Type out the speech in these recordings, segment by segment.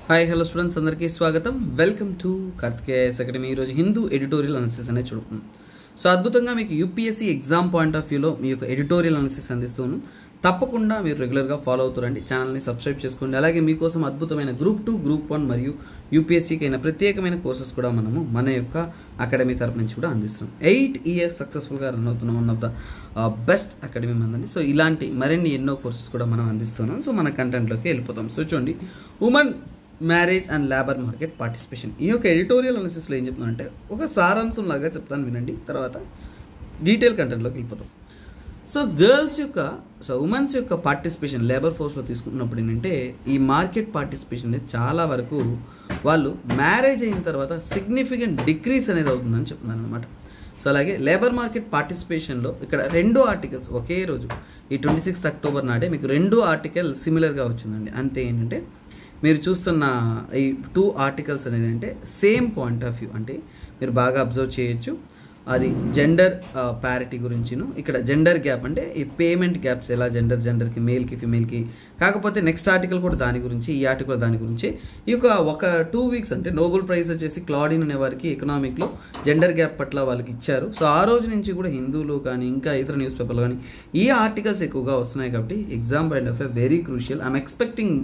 Hi hello students అందరికీ స్వాగతం welcome to కార్తికేయస్ academy ఈరోజు హిందూ ఎడిటోరియల్ అనాలిసిస్ అనేది చూడుకుందాం సో అద్భుతంగా మీకు యూపీఎస్సీ ఎగ్జామ్ పాయింట్ ఆఫ్ వ్యూలో మీ యొక్క ఎడిటోరియల్ అనాలిసిస్ అందిస్తున్నాను తప్పకుండా మీరు రెగ్యులర్గా ఫాలో అవుతారండి ఛానల్ని సబ్స్క్రైబ్ చేసుకోండి అలాగే మీకోసం అద్భుతమైన గ్రూప్ టూ గ్రూప్ వన్ మరియు యూపీఎస్సీకి అయిన ప్రత్యేకమైన కోర్సెస్ కూడా మనము మన యొక్క అకాడమీ తరపు నుంచి కూడా అందిస్తున్నాం ఎయిట్ ఇయర్స్ సక్సెస్ఫుల్గా రన్ అవుతున్న one of the best academy మందండి సో ఇలాంటి మరిన్ని ఎన్నో కోర్సెస్ కూడా మనం అందిస్తున్నాం సో మన కంటెంట్లోకి వెళ్ళిపోతాం సో చూడండి women marriage and labour market participation ఈ యొక్క ఎడిటోరియల్ అనాలిసిస్లో ఏం చెప్తున్నానంటే ఒక సారాంశం లాగా చెప్తాను వినండి తర్వాత డీటెయిల్ కంటెంట్లోకి వెళ్ళిపోతాం సో గర్ల్స్ యొక్క సో ఉమెన్స్ యొక్క పార్టిసిపేషన్ లేబర్ ఫోర్స్లో తీసుకున్నప్పుడు ఏంటంటే ఈ మార్కెట్ పార్టిసిపేషన్ అనేది చాలా వరకు వాళ్ళు మ్యారేజ్ అయిన తర్వాత సిగ్నిఫికెంట్ డిక్రీస్ అనేది అవుతుందని చెప్తున్నాను అనమాట సో అలాగే లేబర్ మార్కెట్ పార్టిసిపేషన్లో ఇక్కడ రెండు ఆర్టికల్స్ ఒకే రోజు ఈ ట్వంటీ సిక్స్త్ అక్టోబర్ నాడే మీకు రెండు ఆర్టికల్ సిమిలర్గా వచ్చిందండి అంతే ఏంటంటే మీరు చూస్తున్న ఈ టూ ఆర్టికల్స్ అనేది అంటే సేమ్ పాయింట్ ఆఫ్ వ్యూ అంటే మీరు బాగా అబ్జర్వ్ చేయొచ్చు అది జెండర్ ప్యారిటీ గురించిను ఇక్కడ జెండర్ గ్యాప్ అంటే ఈ పేమెంట్ గ్యాప్స్ ఎలా జెండర్ జెండర్కి మేల్కి ఫిమేల్కి కాకపోతే నెక్స్ట్ ఆర్టికల్ కూడా దాని గురించి ఈ ఆర్టికల్ దాని గురించి ఈ యొక్క ఒక టూ వీక్స్ అంటే నోబెల్ ప్రైజ్ వచ్చేసి క్లాడిన్ అనే వారికి ఎకనామిక్లో జెండర్ గ్యాప్ పట్ల వాళ్ళకి ఇచ్చారు సో ఆ రోజు నుంచి కూడా హిందువులు కానీ ఇంకా ఇతర న్యూస్ పేపర్లు కానీ ఈ ఆర్టికల్స్ ఎక్కువగా వస్తున్నాయి కాబట్టి exam point of very crucial I'm expecting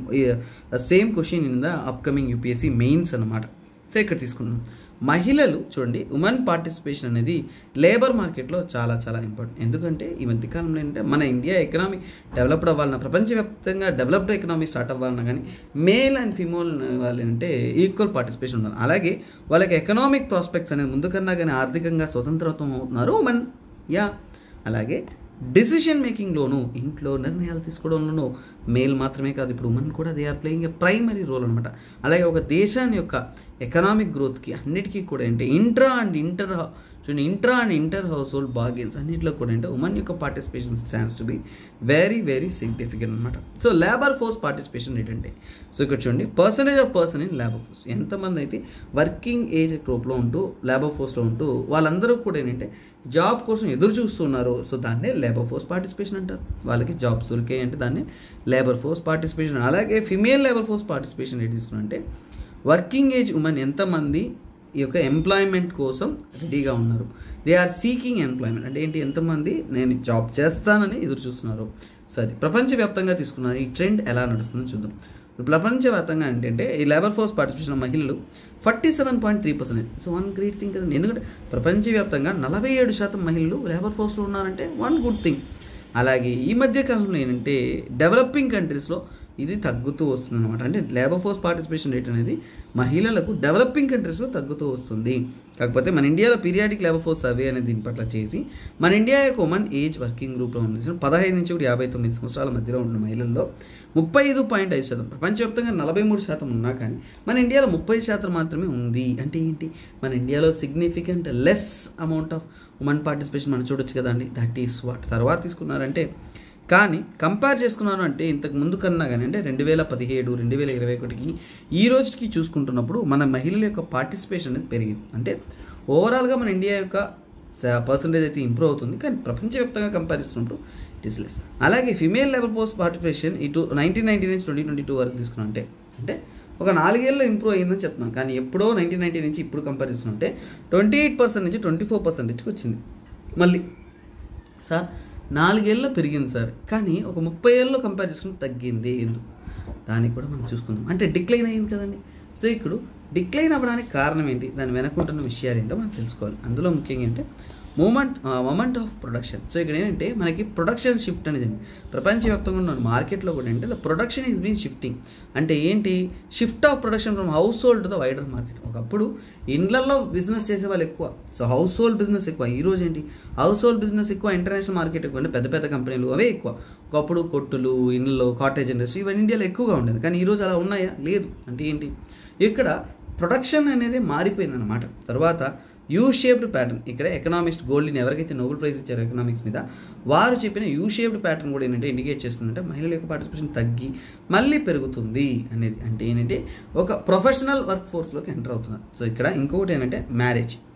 same question in the upcoming UPSC mains అనమాట సో ఇక్కడ తీసుకున్నాం మహిళలు చూడండి ఉమెన్ పార్టిసిపేషన్ అనేది లేబర్ మార్కెట్లో చాలా చాలా ఇంపార్టెంట్ ఎందుకంటే ఈ మధ్యకాలంలో ఏంటంటే మన ఇండియా ఎకనామీ డెవలప్డ్ అవ్వాలన్నా ప్రపంచవ్యాప్తంగా డెవలప్డ్ ఎకనామీ స్టార్ట్ అవ్వాలన్నా కానీ మేల్ అండ్ ఫిమేల్ వాళ్ళు అంటే ఈక్వల్ పార్టిసిపేషన్ ఉండాలి అలాగే వాళ్ళకి ఎకనామిక్ ప్రాస్పెక్ట్స్ అనేది ముందుకన్నా కానీ ఆర్థికంగా స్వతంత్రత్వం అవుతున్నారు ఉమెన్ యా అలాగే డెసిషన్ మేకింగ్లోను ఇంట్లో నిర్ణయాలు తీసుకోవడంలోనూ మేల్ మాత్రమే కాదు ఇప్పుడు ఉమెన్ కూడా they are playing a primary role అనమాట అలాగే ఒక దేశాన్ని యొక్క ఎకనామిక్ గ్రోత్కి అన్నిటికీ కూడా ఏంటి ఇంట్రా అండ్ ఇంటర్ చూడండి intra and inter household bargains అన్నింటిలో కూడా అంటే ఉమెన్ యొక్క participation stands to be very very significant అనమాట సో లేబర్ ఫోర్స్ పార్టిసిపేషన్ ఏంటంటే సో ఇక్కడ చూడండి percentage of person in labour force ఎంతమంది అయితే వర్కింగ్ ఏజ్ గ్రూప్లో ఉంటూ లేబర్ ఫోర్స్లో ఉంటూ వాళ్ళందరూ కూడా ఏంటంటే జాబ్ కోసం ఎదురు చూస్తున్నారు సో దాన్నే లేబర్ ఫోర్స్ పార్టిసిపేషన్ అంటారు వాళ్ళకి జాబ్స్ దొరికాయి అంటే దాన్ని లేబర్ ఫోర్స్ పార్టిసిపేషన్ అలాగే ఫిమేల్ లేబర్ ఫోర్స్ పార్టిసిపేషన్ ఏంటి తీసుకున్నంటే వర్కింగ్ ఏజ్ ఉమెన్ ఎంతమంది ఈ యొక్క ఎంప్లాయ్మెంట్ కోసం రెడీగా ఉన్నారు దే ఆర్ సీకింగ్ ఎంప్లాయ్మెంట్ అంటే ఏంటి ఎంతమంది నేను జాబ్ చేస్తానని ఎదురు చూస్తున్నారు సరే ప్రపంచవ్యాప్తంగా తీసుకున్నారు ఈ ట్రెండ్ ఎలా నడుస్తుందో చూద్దాం ప్రపంచవ్యాప్తంగా ఏంటంటే ఈ లేబర్ ఫోర్స్ పార్టిసిపేషన్ మహిళలు forty seven point three percent so one great thing కదండి ఎందుకంటే ప్రపంచవ్యాప్తంగా నలభై ఏడు శాతం మహిళలు లేబర్ ఫోర్స్లో ఉన్నారంటే వన్ గుడ్ థింగ్ అలాగే ఈ మధ్య కాలంలో ఏంటంటే డెవలపింగ్ కంట్రీస్లో ఇది తగ్గుతూ వస్తుంది అనమాట అంటే లేబర్ ఫోర్స్ పార్టిసిపేషన్ రేట్ అనేది మహిళలకు డెవలపింగ్ కంట్రీస్లో తగ్గుతూ వస్తుంది కాకపోతే మన ఇండియాలో పీరియాడిక్ లేబర్ ఫోర్స్ సర్వే అనేది దీని పట్ల చేసి మన ఇండియా యొక్క ఉమెన్ ఏజ్ వర్కింగ్ గ్రూప్లో ఉన్న పదహైదు నుంచి కూడా యాభై తొమ్మిది సంవత్సరాల మధ్యలో ఉన్న మహిళల్లో ముప్పై ఐదు పాయింట్ ఐదు శాతం ప్రపంచవ్యాప్తంగా నలభై మూడు శాతం ఉన్నా కానీ మన ఇండియాలో ముప్పై శాతం మాత్రమే ఉంది అంటే ఏంటి మన ఇండియాలో significant less amount of women participation మనం చూడొచ్చు కదండి దట్ ఈస్ వాట్ తర్వాత తీసుకున్నారంటే కానీ కంపేర్ చేసుకున్నాను అంటే ఇంతకు ముందు కన్నా కానీ అంటే రెండు వేల పదిహేడు రెండు వేల ఇరవై ఒకటికి ఈ రోజుకి చూసుకుంటున్నప్పుడు మన మహిళల యొక్క పార్టిసిపేషన్ అనేది పెరిగింది అంటే ఓవరాల్గా మన ఇండియా యొక్క పర్సంటేజ్ అయితే ఇంప్రూవ్ అవుతుంది కానీ ప్రపంచవ్యాప్తంగా కంపేర్ చేస్తున్నప్పుడు ఇట్ ఇస్ లెస్ అలాగే ఫిమేల్ లెవెల్ పోస్ట్ పార్టిసిపేషన్ ఇటు నైన్టీన్ నైన్టీ నుంచి ట్వంటీ ట్వంటీ టూ వరకు తీసుకున్నా అంటే అంటే ఒక నాలుగేళ్ళు ఇంప్రూవ్ అయ్యిందని చెప్తున్నాం కానీ ఎప్పుడో నైన్టీన్ నైన్టీ నుంచి ఇప్పుడు కంపేర్ చేస్తుంటే ట్వంటీ ఎయిట్ పర్సెంట్ నుంచి ట్వంటీ ఫోర్ పర్సెంటేజ్కి వచ్చింది మళ్ళీ సార్ నాలుగేళ్ళు పెరిగింది సార్ కానీ ఒక ముప్పై ఏళ్ళు కంపేర్ చేసుకుంటే తగ్గింది ఎందుకు దానికి కూడా మనం చూసుకుందాం అంటే డిక్లైన్ అయింది కదండి సో ఇప్పుడు డిక్లైన్ అవ్వడానికి కారణం ఏంటి దాని వెనకుంటున్న విషయాలు ఏంటో మనం తెలుసుకోవాలి అందులో ముఖ్యంగా ఏంటంటే moment moment of production so ఇక్కడ ఏంటంటే మనకి ప్రొడక్షన్ షిఫ్ట్ అనేది ప్రపంచవ్యాప్తంగా ఉన్న మార్కెట్లో కూడా ఏంటంటే ప్రొడక్షన్ ఈజ్ బీన్ షిఫ్టింగ్ అంటే ఏంటి shift of production from household to the wider market ఒకప్పుడు ఇండ్లలో బిజినెస్ చేసే వాళ్ళు ఎక్కువ సో హౌస్ హోల్డ్ బిజినెస్ ఎక్కువ ఈ రోజు ఏంటి హౌస్ హోల్డ్ బిజినెస్ ఎక్కువ ఇంటర్నేషనల్ మార్కెట్ ఎక్కువ అంటే పెద్ద పెద్ద కంపెనీలు అవే ఎక్కువ ఒకప్పుడు కొట్టులు ఇండ్లలో కాటేజ్ ఇండస్ట్రీ ఇవన్నీ ఇండియాలో ఎక్కువగా ఉండేది కానీ ఈరోజు అలా ఉన్నాయా లేదు అంటే ఏంటి ఇక్కడ ప్రొడక్షన్ అనేది మారిపోయింది అనమాట తర్వాత యూ షేప్డ్ ప్యాటర్న్ ఇక్కడ ఎకనామిస్ట్ గోల్డ్ని ఎవరికైతే నోబెల్ ప్రైజ్ ఇచ్చారో ఎకనామిక్స్ మీద వారు చెప్పిన యూ షేప్డ్ ప్యాటర్న్ కూడా ఏంటంటే ఇండికేట్ చేస్తుందంటే మహిళల యొక్క పార్టిసిపేషన్ తగ్గి మళ్ళీ పెరుగుతుంది అనేది అంటే ఏంటంటే ఒక ప్రొఫెషనల్ వర్క్ ఫోర్స్లోకి ఎంటర్ అవుతున్నారు సో ఇక్కడ ఇంకొకటి ఏంటంటే మ్యారేజ్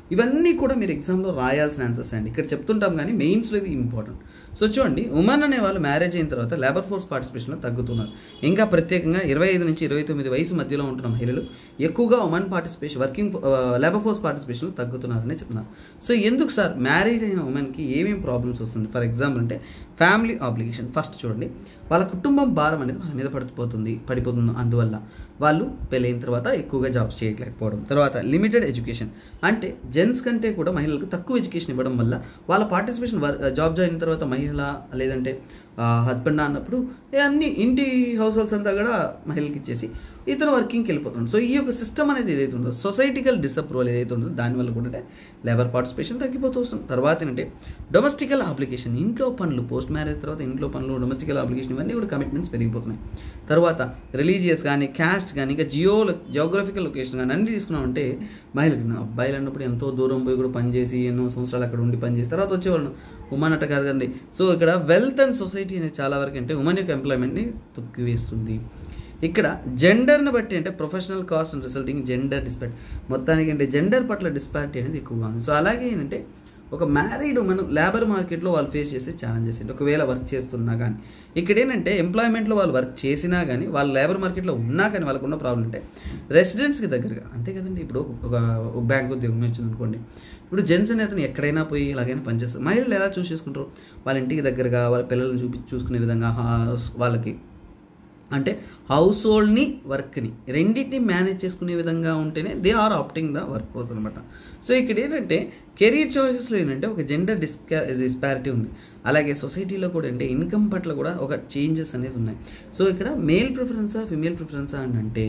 ఇవన్నీ కూడా మీరు ఎగ్జామ్లో రాయాల్సిన ఆన్సర్స్ అండి ఇక్కడ చెప్తుంటాం కానీ మెయిన్స్లో ఇది ఇంపార్టెంట్ సో చూడండి ఉమెన్ అనే వాళ్ళు మ్యారేజ్ అయిన తర్వాత లేబర్ ఫోర్స్ పార్టిసిపేషన్లో తగ్గుతున్నారు ఇంకా ప్రత్యేకంగా ఇరవై ఐదు నుంచి ఇరవై తొమ్మిది వయసు మధ్యలో ఉంటున్న మహిళలు ఎక్కువగా women participation working labour force పార్టిసిపేషన్లో తగ్గుతున్నారని చెప్తున్నారు సో ఎందుకు సార్ మ్యారీడ్ అయిన ఉమెన్కి ఏమేమి ప్రాబ్లమ్స్ వస్తుంది ఫర్ ఎగ్జాంపుల్ అంటే ఫ్యామిలీ ఆబ్లిగేషన్ ఫస్ట్ చూడండి వాళ్ళ కుటుంబం భారం అనేది వాళ్ళ మీద పడిపోతుంది పడిపోతుంది అందువల్ల వాళ్ళు పెళ్ళైన తర్వాత ఎక్కువగా జాబ్స్ చేయలేకపోవడం తర్వాత లిమిటెడ్ ఎడ్యుకేషన్ అంటే జెంట్స్ కంటే కూడా మహిళలకు తక్కువ ఎడ్యుకేషన్ ఇవ్వడం వల్ల వాళ్ళ పార్టిసిపేషన్ జాబ్ జాయిన్ అయిన తర్వాత మహిళ లేదంటే హస్బెండ్ అన్నప్పుడు ఏ అన్ని ఇంటి హౌస్ హోల్డ్స్ అంతా కూడా మహిళకి ఇచ్చేసి ఇతను వర్కింగ్కి వెళ్ళిపోతున్నాడు సో ఈ యొక్క సిస్టమ్ అనేది ఏదైతే ఉందో సొసైటికల్ డిసప్రూవల్ ఏదైతే ఉందో దానివల్ల కూడా అంటే లేబర్ పార్టిసిపేషన్ తగ్గిపోతూ వస్తుంది తర్వాత ఏంటంటే డొమెస్టికల్ అప్లికేషన్ ఇంట్లో పనులు పోస్ట్ మ్యారేజ్ తర్వాత ఇంట్లో పనులు డొమెస్టికల్ అప్లికేషన్ ఇవన్నీ కూడా కమిట్మెంట్స్ పెరిగిపోతున్నాయి తర్వాత రిలీజియస్ కానీ క్యాస్ట్ కానీ ఇంకా జియో జియోగ్రఫికల్ లొకేషన్ కానీ అన్ని తీసుకున్నామంటే మహిళలు అబ్బాయిలు అన్నప్పుడు ఎంతో దూరం పోయి కూడా పనిచేసి ఎన్నో సంవత్సరాలు అక్కడ ఉండి పనిచేసి తర్వాత వచ్చేవాళ్ళు ఉమెన్ అట్ట కాదు కదండి సో ఇక్కడ వెల్త్ అండ్ సొసైటీ అనేది చాలా వరకు అంటే ఉమెన్ యొక్క ఎంప్లాయ్మెంట్ని తొక్కివేస్తుంది ఇక్కడ జెండర్ని బట్టి అంటే professional cost and resulting gender disparity మొత్తానికి అంటే జెండర్ పట్ల డిస్పారిటీ అనేది ఎక్కువగా ఉంది సో అలాగే ఏంటంటే ఒక మ్యారీడ్ ఉమెన్ లేబర్ మార్కెట్లో వాళ్ళు ఫేస్ చేసే ఛాలెంజెస్ ఏంటి ఒకవేళ వర్క్ చేస్తున్నా కానీ ఇక్కడ ఏంటంటే ఎంప్లాయ్మెంట్లో వాళ్ళు వర్క్ చేసినా కానీ వాళ్ళు లేబర్ మార్కెట్లో ఉన్నా కానీ వాళ్ళకు ఉన్న ప్రాబ్లం అంటే రెసిడెన్స్కి దగ్గరగా అంతే కదండి ఇప్పుడు ఒక బ్యాంక్ ఉద్యోగం వచ్చింది అనుకోండి ఇప్పుడు జెంట్స్ అనే అతను ఎక్కడైనా పోయి ఎలాగైనా పనిచేస్తారు మహిళలు ఎలా చూస్ చేసుకుంటారు వాళ్ళ ఇంటికి దగ్గరగా వాళ్ళ పిల్లల్ని చూపి చూసుకునే విధంగా వాళ్ళకి అంటే హౌస్ హోల్డ్ని వర్క్ని రెండింటిని మేనేజ్ చేసుకునే విధంగా ఉంటేనే they are opting the work force అనమాట సో ఇక్కడ ఏంటంటే కెరీర్ చాయిసెస్లో ఏంటంటే ఒక జెండర్ డిస్కా డిస్పారిటీ ఉంది అలాగే సొసైటీలో కూడా అంటే ఇన్కమ్ పట్ల కూడా ఒక చేంజెస్ అనేది ఉన్నాయి సో ఇక్కడ మేల్ ప్రిఫరెన్సా ఫిమేల్ ప్రిఫరెన్సా అని అంటే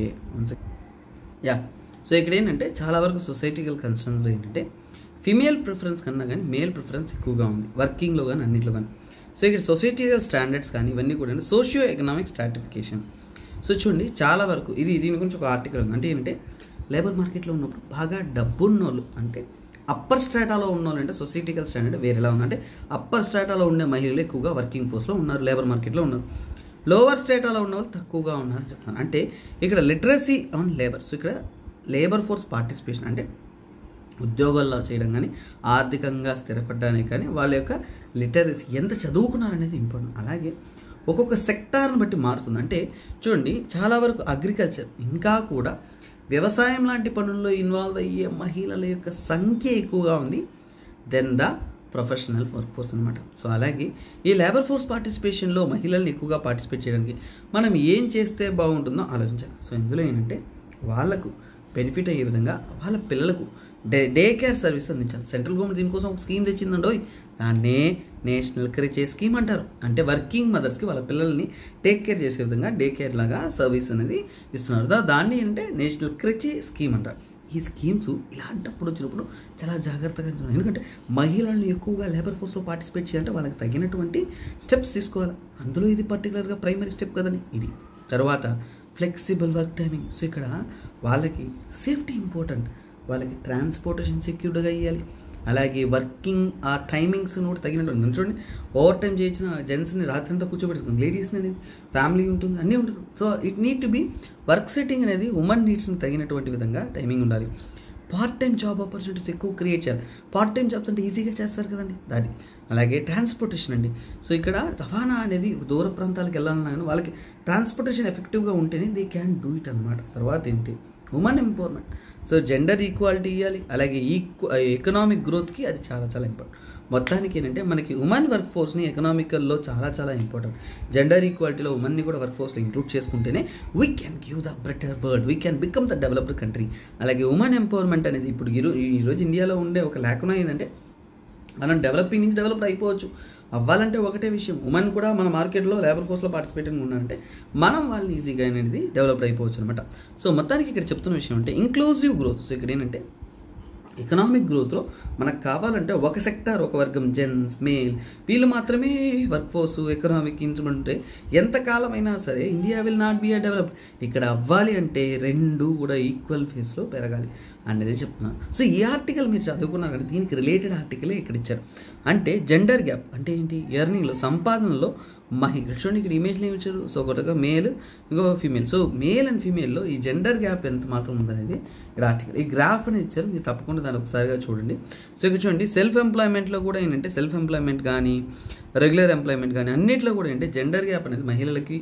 యా సో ఇక్కడ ఏంటంటే చాలా వరకు సొసైటికల్ కన్సర్న్స్లో ఏంటంటే ఫిమేల్ ప్రిఫరెన్స్ కన్నా కానీ మేల్ ప్రిఫరెన్స్ ఎక్కువగా ఉంది వర్కింగ్లో కానీ అన్నింటిలో కానీ సో ఇక్కడ సొసైటీయల్ స్టాండర్డ్స్ కానీ ఇవన్నీ కూడా సోషియో ఎకనామిక్ స్ట్రాటిఫికేషన్ సో చూడండి చాలా వరకు ఇది దీని గురించి ఒక ఆర్టికల్ ఉంది అంటే ఏంటంటే లేబర్ మార్కెట్లో ఉన్నప్పుడు బాగా డబ్బున్నోళ్ళు అంటే అప్పర్ స్ట్రాటాలో ఉన్న వాళ్ళు అంటే సొసైటికల్ స్టాండర్డ్ వేరేలా ఉంది అంటే అప్పర్ స్ట్రాటాలో ఉండే మహిళలు ఎక్కువగా వర్కింగ్ ఫోర్స్లో ఉన్నారు లేబర్ మార్కెట్లో ఉన్నారు లోవర్ స్టేటాలో ఉన్న వాళ్ళు తక్కువగా ఉన్నారని చెప్తాను అంటే ఇక్కడ లిటరసీ ఆన్ లేబర్ సో ఇక్కడ లేబర్ ఫోర్స్ పార్టిసిపేషన్ అంటే ఉద్యోగాల్లో చేయడం కానీ ఆర్థికంగా స్థిరపడడానికి కానీ వాళ్ళ యొక్క లిటరసీ ఎంత చదువుకున్నారనేది ఇంపార్టెంట్ అలాగే ఒక్కొక్క సెక్టార్ని బట్టి మారుతుంది అంటే చూడండి చాలా వరకు అగ్రికల్చర్ ఇంకా కూడా వ్యవసాయం లాంటి పనుల్లో ఇన్వాల్వ్ అయ్యే మహిళల యొక్క సంఖ్య ఎక్కువగా ఉంది then the professional work force అనమాట సో అలాగే ఈ లేబర్ ఫోర్స్ పార్టిసిపేషన్లో మహిళల్ని ఎక్కువగా పార్టిసిపేట్ చేయడానికి మనం ఏం చేస్తే బాగుంటుందో ఆలోచించాలి సో ఇందులో ఏంటంటే వాళ్ళకు బెనిఫిట్ అయ్యే విధంగా వాళ్ళ పిల్లలకు డే డే కేర్ సర్వీస్ అందించాలి సెంట్రల్ గవర్నమెంట్ దీనికోసం ఒక స్కీమ్ తెచ్చిందండో దాన్నే నేషనల్ క్రిచే స్కీమ్ అంటారు అంటే వర్కింగ్ మదర్స్కి వాళ్ళ పిల్లల్ని టేక్ కేర్ చేసే విధంగా డే కేర్ లాగా సర్వీస్ అనేది ఇస్తున్నారు దా- దాన్ని అంటే నేషనల్ క్రిచే స్కీమ్ అంటారు ఈ స్కీమ్స్ ఇలాంటప్పుడు వచ్చినప్పుడు చాలా జాగ్రత్తగా చూడాలి ఎందుకంటే మహిళలను ఎక్కువగా లేబర్ ఫోర్స్లో పార్టిసిపేట్ చేయాలంటే వాళ్ళకి తగినటువంటి స్టెప్స్ తీసుకోవాలి అందులో ఇది పర్టికులర్గా ప్రైమరీ స్టెప్ కదండి ఇది తర్వాత ఫ్లెక్సిబుల్ వర్క్ టైమింగ్ సో ఇక్కడ వాళ్ళకి సేఫ్టీ ఇంపార్టెంట్ వాళ్ళకి ట్రాన్స్పోర్టేషన్ సెక్యూర్డ్గా ఇవ్వాలి అలాగే వర్కింగ్ ఆ టైమింగ్స్ కూడా తగినట్టు ఉంది చూడండి ఓవర్ టైం చేసిన జెంట్స్ని రాత్రి అంతా కూర్చోబెట్టుకుంది లేడీస్ని అనేది ఫ్యామిలీ ఉంటుంది అన్నీ ఉంటుంది so it need to be work setting అనేది ఉమెన్ నీడ్స్ని తగినటువంటి విధంగా టైమింగ్ ఉండాలి పార్ట్ టైం జాబ్ ఆపర్చునిటీస్ ఎక్కువ క్రియేట్ చేయాలి పార్ట్ టైం జాబ్స్ అంటే ఈజీగా చేస్తారు కదండి దాన్ని అలాగే ట్రాన్స్పోర్టేషన్ అండి సో ఇక్కడ రవాణా అనేది దూర ప్రాంతాలకు వెళ్ళాలన్నా కానీ వాళ్ళకి ట్రాన్స్పోర్టేషన్ ఎఫెక్టివ్గా ఉంటేనే దే క్యాన్ డూ ఇట్ అనమాట తర్వాత ఏంటి women empowerment so gender equality ఇవ్వాలి అలాగే ఈక్వ ఎకనామిక్ గ్రోత్కి అది చాలా చాలా ఇంపార్టెంట్ మొత్తానికి ఏంటంటే మనకి ఉమెన్ వర్క్ ఫోర్స్ని ఎకనామికల్లో చాలా చాలా ఇంపార్టెంట్ జెండర్ ఈక్వాలిటీలో ఉమెన్ని కూడా వర్క్ ఫోర్స్లో ఇంక్లూడ్ చేసుకుంటేనే we can give the better world we can become the developed country అలాగే ఉమెన్ ఎంపవర్మెంట్ అనేది ఇప్పుడు ఈరో- ఈరోజు ఇండియాలో ఉండే ఒక లేకుండా ఏంటంటే మనం డెవలపింగ్ నుంచి డెవలప్డ్ అయిపోవచ్చు అవ్వాలంటే ఒకటే విషయం ఉమెన్ కూడా మన మార్కెట్లో లేబర్ ఫోర్స్లో పార్టిసిపేటింగ్ ఉన్నారంటే మనం వాళ్ళని ఈజీగా అనేది డెవలప్డ్ అయిపోవచ్చు అనమాట సో మొత్తానికి ఇక్కడ చెప్తున్న విషయం అంటే ఇంక్లూజివ్ గ్రోత్ సో ఇక్కడ ఏంటంటే ఎకనామిక్ గ్రోత్లో మనకు కావాలంటే ఒక సెక్టార్ ఒక వర్గం జెన్స్ మేల్ వీళ్ళు మాత్రమే వర్క్ ఫోర్స్ ఎకనామిక్ ఇన్స్ట్రుమెంట్ ఉంటే ఎంతకాలమైనా సరే India will not be a develop ఇక్కడ అవ్వాలి అంటే రెండు కూడా ఈక్వల్ ఫేస్లో పెరగాలి అనేది చెప్తున్నాను సో ఈ ఆర్టికల్ మీరు చదువుకున్నా కానీ దీనికి రిలేటెడ్ ఆర్టికలే ఇక్కడ ఇచ్చారు అంటే జెండర్ గ్యాప్ అంటే ఏంటి ఎర్నింగ్లో సంపాదనలో మహిళ చూడండి ఇక్కడ ఇమేజ్లో ఏమి ఇచ్చారు సో ఒకటిగా మేల్ ఇంకో ఫీమేల్ సో మేల్ అండ్ ఫీమేల్లో ఈ జెండర్ గ్యాప్ ఎంత మాత్రం ఉందనేది ఇక్కడ ఆర్టికల్ ఈ గ్రాఫ్ అనేది ఇచ్చారు మీరు తప్పకుండా దాన్ని ఒకసారిగా చూడండి సో ఇక్కడ చూడండి సెల్ఫ్ ఎంప్లాయ్మెంట్లో కూడా ఏంటంటే సెల్ఫ్ ఎంప్లాయ్మెంట్ కానీ రెగ్యులర్ ఎంప్లాయ్మెంట్ కానీ అన్నిట్లో కూడా ఏంటంటే జెండర్ గ్యాప్ అనేది మహిళలకి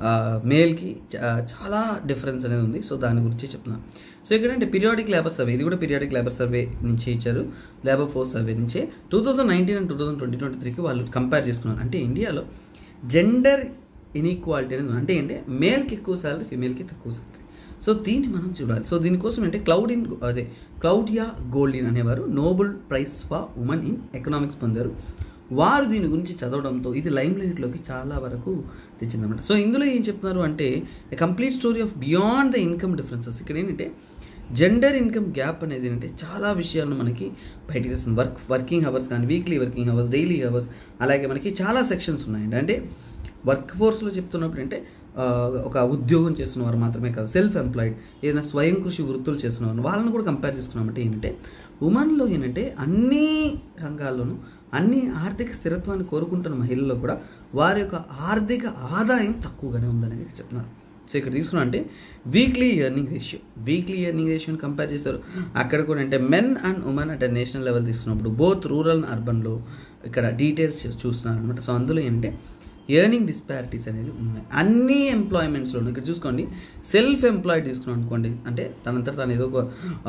మేల్కి చాలా డిఫరెన్స్ అనేది ఉంది సో దాని గురించి చెప్తున్నాను సో ఇక్కడ అంటే పీరియాడిక్ లేబర్ సర్వే ఇది కూడా పీరియాడిక్ లేబర్ సర్వే నుంచి ఇచ్చారు లేబర్ ఫోర్స్ సర్వే నుంచే two thousand nineteen and two thousand twenty twenty త్రీకి వాళ్ళు కంపేర్ చేసుకున్నారు అంటే ఇండియాలో జెండర్ ఇన్ఈక్వాలిటీ అనేది ఉంది. అంటే ఏంటంటే మేల్కి ఎక్కువ సాలరీ ఫీమేల్కి తక్కువ సాలరీ సో దీన్ని మనం చూడాలి సో దీనికోసం అంటే క్లౌడ్ ఇన్ అదే క్లౌడియా గోల్డిన్ అనేవారు Nobel prize for women in economics పొందారు వారు దీని గురించి చదవడంతో ఇది లైమ్ లైట్లోకి చాలా వరకు తెచ్చిందన్నమాట సో ఇందులో ఏం చెప్తున్నారు అంటే complete story of beyond the income differences ఇక్కడ ఏంటంటే జెండర్ ఇన్కమ్ గ్యాప్ అనేది ఏంటంటే చాలా విషయాలను మనకి బయటకు తెస్తుంది వర్క్ వర్కింగ్ అవర్స్ కానీ weekly working hours daily hours అలాగే మనకి చాలా సెక్షన్స్ ఉన్నాయండి అంటే వర్క్ ఫోర్స్లో చెప్తున్నప్పుడు అంటే ఆ, ఒక ఉద్యోగం చేస్తున్న వారు మాత్రమే కాదు సెల్ఫ్ ఎంప్లాయిడ్ ఏదైనా స్వయం కృషి వృత్తులు చేస్తున్న వారు వాళ్ళని కూడా కంపేర్ చేసుకున్నామంటే ఏంటంటే ఉమెన్లో ఏంటంటే అన్ని రంగాల్లోనూ అన్ని ఆర్థిక స్థిరత్వాన్ని కోరుకుంటున్న మహిళల్లో కూడా వారి యొక్క ఆర్థిక ఆదాయం తక్కువగానే ఉందని ఇక్కడ చెప్తున్నారు సో ఇక్కడ తీసుకున్నా అంటే weekly earning ratio weekly earning రేషియోని కంపేర్ చేశారు అక్కడ కూడా అంటే men and women at national level తీసుకున్నప్పుడు బోత్ రూరల్ అండ్ అర్బన్లో ఇక్కడ డీటెయిల్స్ చూస్తున్నారు అనమాట సో అందులో ఏంటంటే ఎర్నింగ్ డిస్పారిటీస్ అనేది ఉన్నాయి అన్ని ఎంప్లాయ్మెంట్స్లోనూ ఇక్కడ చూసుకోండి సెల్ఫ్ ఎంప్లాయిడ్ తీసుకున్నాం అనుకోండి అంటే తనంతట తను ఏదో ఒక ఆ,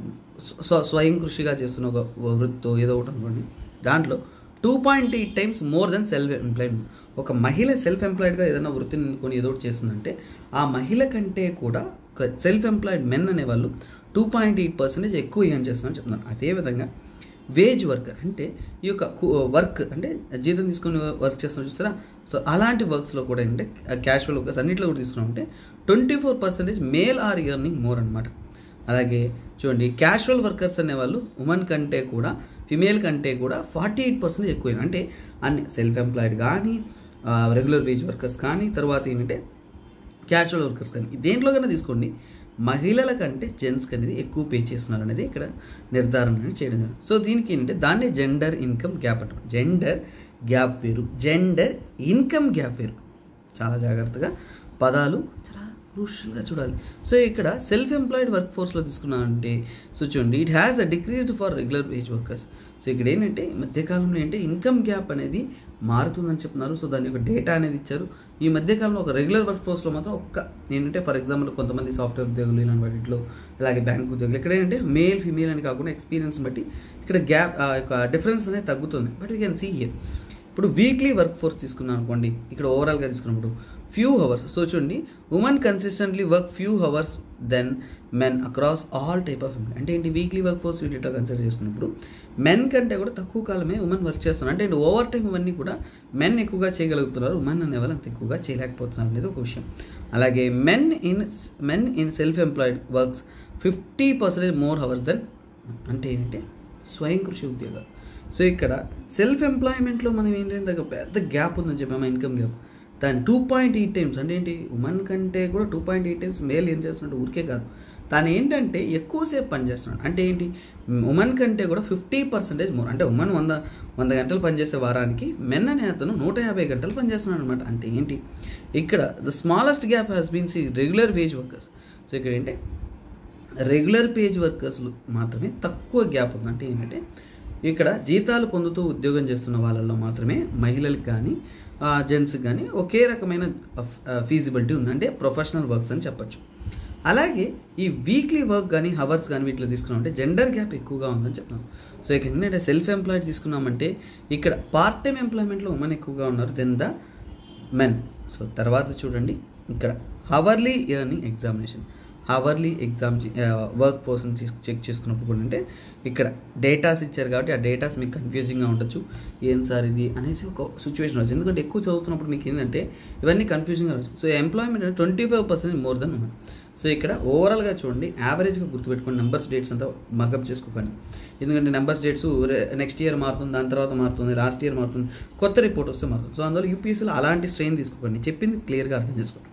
స్వ- స్వయం కృషిగా చేస్తున్న ఒక వృత్తో ఏదో ఒకటి అనుకోండి దాంట్లో two point eight times more than self employed ఒక మహిళ సెల్ఫ్ ఎంప్లాయిడ్గా ఏదైనా వృత్తిని ఎన్నుకొని ఏదో ఒకటి చేస్తుందంటే ఆ మహిళ కంటే కూడా సెల్ఫ్ ఎంప్లాయిడ్ మెన్ అనేవాళ్ళు టూ పాయింట్ ఎయిట్ పర్సెంటేజ్ ఎక్కువ ఏం చేస్తున్నారని చెప్తున్నారు అదేవిధంగా వేజ్ వర్కర్ అంటే ఈ యొక్క వర్క్ అంటే జీతం తీసుకుని వర్క్ చేస్తున్నారు చూస్తారా సో అలాంటి వర్క్స్లో కూడా ఏంటంటే క్యాషువల్ వర్కర్స్ అన్నింటిలో కూడా తీసుకున్నాం అంటే twenty four percentage male are earning more అనమాట అలాగే చూడండి క్యాషువల్ వర్కర్స్ అనేవాళ్ళు ఉమెన్ కంటే కూడా ఫిమేల్ కంటే కూడా ఫార్టీ ఎయిట్ పర్సెంటేజ్ ఎక్కువ అంటే అన్ని సెల్ఫ్ ఎంప్లాయిడ్ కానీ రెగ్యులర్ వేజ్ వర్కర్స్ కానీ తర్వాత ఏంటంటే క్యాజువల్ వర్కర్స్ కానీ దేంట్లో కన్నా తీసుకోండి మహిళల కంటే జెంట్స్కి అనేది ఎక్కువ పే చేస్తున్నారు అనేది ఇక్కడ నిర్ధారణ అనేది చేయడం జరిగింది సో దీనికి ఏంటంటే దాన్ని జెండర్ ఇన్కమ్ గ్యాప్ అంటాం జెండర్ గ్యాప్ వేరు జెండర్ ఇన్కమ్ గ్యాప్ వేరు చాలా జాగ్రత్తగా పదాలు చాలా క్రూషియల్గా చూడాలి సో ఇక్కడ సెల్ఫ్ ఎంప్లాయిడ్ వర్క్ ఫోర్స్లో తీసుకున్నానంటే సో చూడండి it has a decreased for regular wage workers so ఇక్కడ ఏంటంటే ఈ మధ్యకాలంలో ఏంటంటే ఇన్కమ్ గ్యాప్ అనేది మారుతుందని చెప్తున్నారు సో దాని యొక్క డేటా అనేది ఇచ్చారు ఈ మధ్యకాలంలో ఒక రెగ్యులర్ వర్క్ ఫోర్స్లో మాత్రం ఒక్క ఏంటంటే ఫర్ ఎగ్జాంపుల్ కొంతమంది సాఫ్ట్వేర్ ఉద్యోగులు ఇలాంటి వాటిలో అలాగే బ్యాంక్ ఉద్యోగులు ఇక్కడ ఏంటంటే మేల్ ఫీమేల్ అని కాకుండా ఎక్స్పీరియన్స్ బట్టి ఇక్కడ గ్యాప్ యొక్క డిఫరెన్స్ అనేది తగ్గుతుంది but we can see here ఇప్పుడు వీక్లీ వర్క్ ఫోర్స్ తీసుకున్నాం అనుకోండి ఇక్కడ ఓవరాల్గా తీసుకున్నప్పుడు ఫ్యూ అవర్స్ సో చూడండి women consistently work few hours then men across all type of అంటే ఏంటి వీక్లీ వర్క్ ఫోర్స్ వీటిలో కన్సిడర్ చేసుకున్నప్పుడు మెన్ కంటే కూడా తక్కువ కాలమే ఉమెన్ వర్క్ చేస్తున్నారు అంటే ఓవర్ టైం ఇవన్నీ కూడా మెన్ ఎక్కువగా చేయగలుగుతున్నారు ఉమెన్ అనే వాళ్ళు అంత ఎక్కువగా చేయలేకపోతున్నారు అనేది ఒక విషయం అలాగే men in men in self employed works fifty percentage more hours then అంటే ఏంటంటే స్వయం కృషి ఉద్యోగాలు సో ఇక్కడ సెల్ఫ్ ఎంప్లాయ్మెంట్లో మనం ఏంటంటే ఒక పెద్ద గ్యాప్ ఉందని చెప్పాము ఇన్కమ్ గ్యాప్ దాని టూ పాయింట్ ఎయిట్ టైమ్స్ అంటే ఏంటి ఉమెన్ కంటే కూడా two point eight times male ఏం చేస్తున్నట్టు ఊరికే కాదు తను ఏంటంటే ఎక్కువసేపు పనిచేస్తున్నాడు అంటే ఏంటి ఉమెన్ కంటే కూడా ఫిఫ్టీ పర్సెంటేజ్ మోర్ అంటే ఉమెన్ వంద వంద గంటలు పనిచేసే వారానికి మెన్ అనే అతను నూట యాభై గంటలు పనిచేస్తున్నాడు అనమాట అంటే ఏంటి ఇక్కడ the smallest gap has been see regular wage workers so ఇక్కడ ఏంటి రెగ్యులర్ పేజ్ వర్కర్స్లు మాత్రమే తక్కువ గ్యాప్ ఉంది అంటే ఏంటంటే ఇక్కడ జీతాలు పొందుతూ ఉద్యోగం చేస్తున్న వాళ్ళల్లో మాత్రమే మహిళలకు కానీ జెంట్స్కి కానీ ఒకే రకమైన ఫీజిబిలిటీ ఉంది అంటే ప్రొఫెషనల్ వర్క్స్ అని చెప్పొచ్చు అలాగే ఈ వీక్లీ వర్క్ కానీ హవర్స్ కానీ వీటిలో తీసుకున్నామంటే జెండర్ గ్యాప్ ఎక్కువగా ఉందని చెప్తున్నాం సో ఇక్కడ ఏంటంటే సెల్ఫ్ ఎంప్లాయిడ్ తీసుకున్నామంటే ఇక్కడ పార్ట్ టైం ఎంప్లాయ్మెంట్లో ఉమెన్ ఎక్కువగా ఉన్నారు దెన్ ద మెన్ సో తర్వాత చూడండి ఇక్కడ hourly earning examination hourly exam work ఫోర్స్ని చెక్ చేసుకున్నప్పుడు కూడా అంటే ఇక్కడ డేటాస్ ఇచ్చారు కాబట్టి ఆ డేటాస్ మీకు కన్ఫ్యూజింగ్గా ఉండొచ్చు ఏం సార్ ఇది అనేసి ఒక సిచ్యువేషన్ వచ్చి ఎందుకంటే ఎక్కువ చదువుతున్నప్పుడు మీకు ఏంటంటే ఇవన్నీ కన్ఫ్యూజింగ్గా వచ్చు సో ఎంప్లాయ్మెంట్ అంటే twenty five percent more than women so ఇక్కడ ఓవరాల్గా చూడండి యావరేజ్గా గుర్తుపెట్టుకోండి నెంబర్స్ డేట్స్ అంతా మగప్ చేసుకోకండి ఎందుకంటే నెంబర్స్ డేట్స్ నెక్స్ట్ ఇయర్ మారుతుంది దాని తర్వాత మారుతుంది లాస్ట్ ఇయర్ మారుతుంది కొత్త రిపోర్ట్ వస్తే మారుతుంది సో అందువల్ల యూపీఎస్సీలో అలాంటి స్ట్రెయిన్ తీసుకోకండి చెప్పింది క్లియర్గా అర్థం చేసుకోండి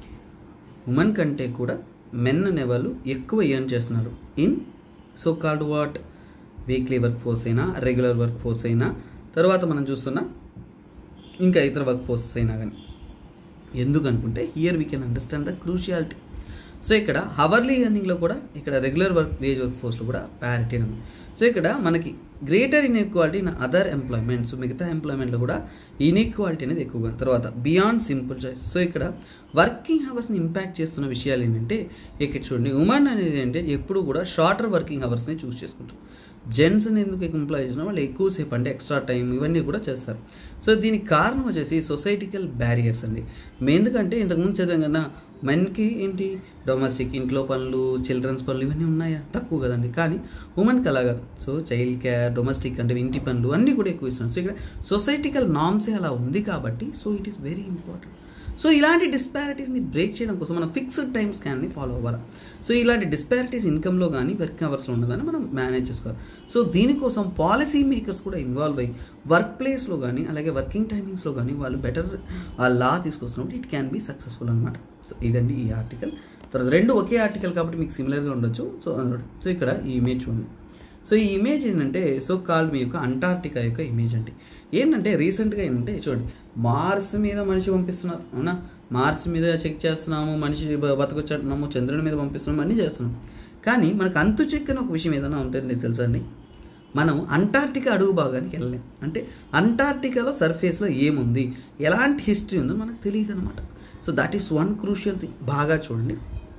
ఉమెన్ కంటే కూడా మెన్ అనేవాళ్ళు ఎక్కువ ఎర్న్ చేస్తున్నారు in so called what weekly work force అయినా రెగ్యులర్ వర్క్ ఫోర్స్ అయినా తర్వాత మనం చూస్తున్న ఇంకా ఇతర వర్క్ ఫోర్సెస్ అయినా కానీ ఎందుకు అనుకుంటే here we can understand the cruciality so ఇక్కడ హవర్లీ ఎర్నింగ్లో కూడా ఇక్కడ రెగ్యులర్ వర్క్ వేజ్ వర్క్ ఫోర్స్లో కూడా ప్యారిటీ ఉంది సో ఇక్కడ మనకి greater inequality in other employments మిగతా ఎంప్లాయ్మెంట్లో కూడా ఇన్ఈక్వాలిటీ అనేది ఎక్కువగా ఉంది. తర్వాత బియాండ్ సింపుల్ చాయిస్ సో ఇక్కడ వర్కింగ్ అవర్స్ని ఇంపాక్ట్ చేస్తున్న విషయాలు ఏంటంటే ఇక్కడ చూడండి ఉమెన్ అనేది ఏంటంటే ఎప్పుడు కూడా షార్టర్ వర్కింగ్ అవర్స్ని చూస్ చేసుకుంటారు జెంట్స్ని ఎందుకు ఎంప్లాయ్ చేసిన వాళ్ళు ఎక్కువసేపు అంటే ఎక్స్ట్రా టైం ఇవన్నీ కూడా చేస్తారు సో దీనికి కారణం వచ్చేసి సొసైటికల్ బ్యారియర్స్ అండి ఎందుకంటే ఇంతకుముందు చదివాం కదా మెన్కి ఏంటి డొమెస్టిక్ ఇంట్లో పనులు చిల్డ్రన్స్ పనులు ఇవన్నీ ఉన్నాయా తక్కువ కదండి కానీ ఉమెన్కి అలా కాదు సో చైల్డ్ కేర్ డొమెస్టిక్ అంటే ఇంటి పనులు అన్నీ కూడా ఎక్కువ ఇస్తున్నాం సో ఇక్కడ సొసైటికల్ నామ్సే అలా ఉంది కాబట్టి so it is very important so ఇలాంటి డిస్పారిటీస్ని బ్రేక్ చేయడం కోసం మనం ఫిక్స్డ్ టైం స్కాన్ని ఫాలో అవ్వాలి సో ఇలాంటి డిస్పారిటీస్ ఇన్కమ్లో కానీ వర్క్ అవర్స్లో ఉండదని మనం మేనేజ్ చేసుకోవాలి సో దీనికోసం పాలసీ మేకర్స్ కూడా ఇన్వాల్వ్ అయ్యి వర్క్ ప్లేస్లో కానీ అలాగే వర్కింగ్ టైమింగ్స్లో కానీ వాళ్ళు బెటర్ ఆ లా తీసుకొస్తున్నప్పుడు ఇట్ క్యాన్ బీ సక్సెస్ఫుల్ అనమాట సో ఇదండి ఈ ఆర్టికల్ తర్వాత రెండు ఒకే ఆర్టికల్ కాబట్టి మీకు సిమిలర్గా ఉండొచ్చు సో అందులో సో ఇక్కడ ఈ ఇమేజ్ చూడండి సో ఈ ఇమేజ్ ఏంటంటే సో కాల్డ్ మీ యొక్క అంటార్టికా యొక్క ఇమేజ్ అండి ఏంటంటే రీసెంట్గా ఏంటంటే చూడండి మార్స్ మీద మనిషి పంపిస్తున్నారు అవునా మార్స్ మీద చెక్ చేస్తున్నాము మనిషి బ- బతకొచ్చేస్తున్నాము చంద్రుని మీద పంపిస్తున్నాము అన్నీ చేస్తున్నాం కానీ మనకు అంతు చెక్కని ఒక విషయం ఏదైనా ఉంటుంది నీకు తెలుసా అండి మనం అంటార్టికా అడుగు భాగానికి వెళ్ళలేం అంటే అంటార్టికాలో సర్ఫేస్లో ఏముంది ఎలాంటి హిస్టరీ ఉందో మనకు తెలియదు అనమాట so that is one crucial thing బాగా చూడండి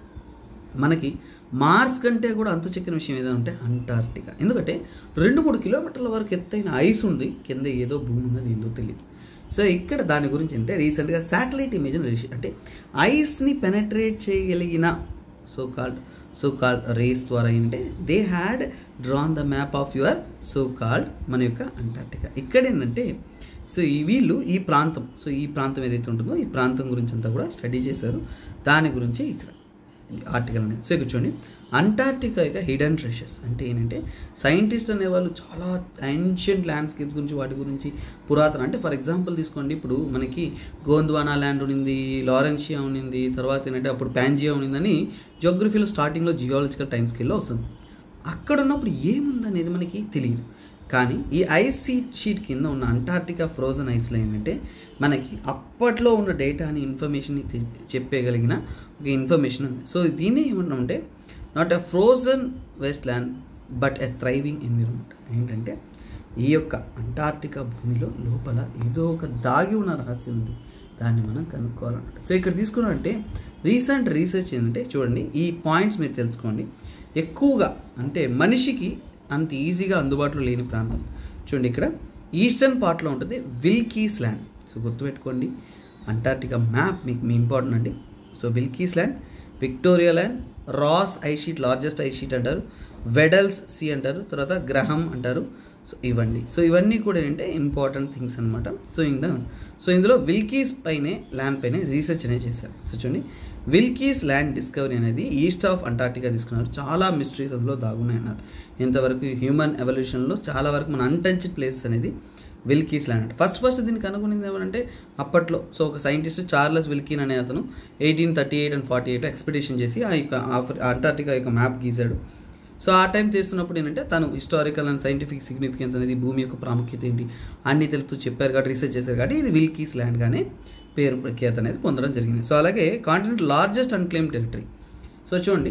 మనకి మార్స్ కంటే కూడా అంతు చెక్కిన విషయం ఏదైనా ఉంటే అంటార్టికా ఎందుకంటే రెండు మూడు కిలోమీటర్ల వరకు ఎత్తైన ఐస్ ఉంది కింద ఏదో భూమి ఉన్నది ఏందో తెలియదు సో ఇక్కడ దాని గురించి అంటే రీసెంట్గా శాటిలైట్ ఇమేజ్ అంటే ఐస్ని పెనట్రేట్ చేయగలిగిన so called so called rays ద్వారా ఏంటంటే they had drawn the map of your so called మన యొక్క అంటార్టికా ఇక్కడ ఏంటంటే సో ఈ వీళ్ళు ఈ ప్రాంతం సో ఈ ప్రాంతం ఏదైతే ఉంటుందో ఈ ప్రాంతం గురించి అంతా కూడా స్టడీ చేశారు దాని గురించి ఇక్కడ ఆర్టికల్ అనేది సో ఇక్కడ చూడండి అంటార్టికా యొక్క హిడెన్ ట్రెషర్స్ అంటే ఏంటంటే సైంటిస్ట్ అనేవాళ్ళు చాలా ఏన్షియంట్ ల్యాండ్స్కేప్స్ గురించి వాటి గురించి పురాతన అంటే ఫర్ ఎగ్జాంపుల్ తీసుకోండి ఇప్పుడు మనకి గోంద్వానా ల్యాండ్ ఉండింది లారెన్షియా ఉండింది తర్వాత ఏంటంటే అప్పుడు ప్యాంజియా ఉండిందని జియోగ్రఫీలో స్టార్టింగ్లో జియాలజికల్ టైం స్కేల్లో వస్తుంది అక్కడ ఉన్నప్పుడు ఏముందనేది మనకి తెలియదు కానీ ఈ ఐస్ సీట్ షీట్ కింద ఉన్న అంటార్టికా ఫ్రోజన్ ఐస్లో ఏంటంటే మనకి అప్పట్లో ఉన్న డేటాని ఇన్ఫర్మేషన్ చెప్పగలిగిన ఒక ఇన్ఫర్మేషన్ ఉంది సో దీన్ని ఏమంటామంటే not a frozen waste land but a thriving environment ఏంటంటే ఈ యొక్క అంటార్టికా భూమిలో లోపల ఏదో ఒక దాగి ఉన్న రహస్యం ఉంది దాన్ని మనం కనుక్కోవాలన్నమాట సో ఇక్కడ తీసుకున్నారంటే రీసెంట్ రీసెర్చ్ ఏంటంటే చూడండి ఈ పాయింట్స్ మీరు తెలుసుకోండి ఎక్కువగా అంటే మనిషికి అంత ఈజీగా అందుబాటులో లేని ప్రాంతం చూడండి ఇక్కడ ఈస్టర్న్ పార్ట్లో ఉంటుంది విల్కీస్ ల్యాండ్ సో గుర్తుపెట్టుకోండి అంటార్టికా మ్యాప్ మీకు మీ ఇంపార్టెంట్ అండి so Wilkes Land Victoria Land Ross ice sheet largest ice sheet అంటారు వెడల్స్ సీ అంటారు తర్వాత గ్రహం అంటారు సో ఇవన్నీ సో ఇవన్నీ కూడా ఏంటంటే ఇంపార్టెంట్ థింగ్స్ అనమాట సో ఇందా సో ఇందులో విల్కీస్ పైనే ల్యాండ్ పైనే రీసెర్చ్ అనేది చేశారు సో చూడండి విల్కీస్ ల్యాండ్ డిస్కవరీ అనేది ఈస్ట్ ఆఫ్ అంటార్టికా తీసుకున్నారు చాలా మిస్టరీస్ అందులో దాగున్నాయి అన్నారు ఇంతవరకు హ్యూమన్ ఎవల్యూషన్లో చాలా వరకు మన అన్టచ్డ్ ప్లేసెస్ అనేది విల్కీస్ ల్యాండ్ ఫస్ట్ ఫస్ట్ దీన్ని కనుగొనింది ఏమంటే అప్పట్లో సో ఒక సైంటిస్ట్ చార్లెస్ విల్కీన్ అనే అతను eighteen thirty eight and forty ఎయిట్లో ఎక్స్పెడిషన్ చేసి ఆ యొక్క ఆఫ్రి- అంటార్టికా యొక్క మ్యాప్ గీశాడు సో ఆ టైం చేస్తున్నప్పుడు ఏంటంటే తను హిస్టారికల్ అండ్ సైంటిఫిక్ సిగ్నిఫికెన్స్ అనేది భూమి యొక్క ప్రాముఖ్యత ఏంటి అన్ని తెలుపుతూ చెప్పారు కాబట్టి రీసెర్చ్ చేశారు కాబట్టి ఇది విల్కీస్ ల్యాండ్గానే పేరు ప్రఖ్యాత అనేది పొందడం జరిగింది సో అలాగే continent largest unclaimed territory so చూడండి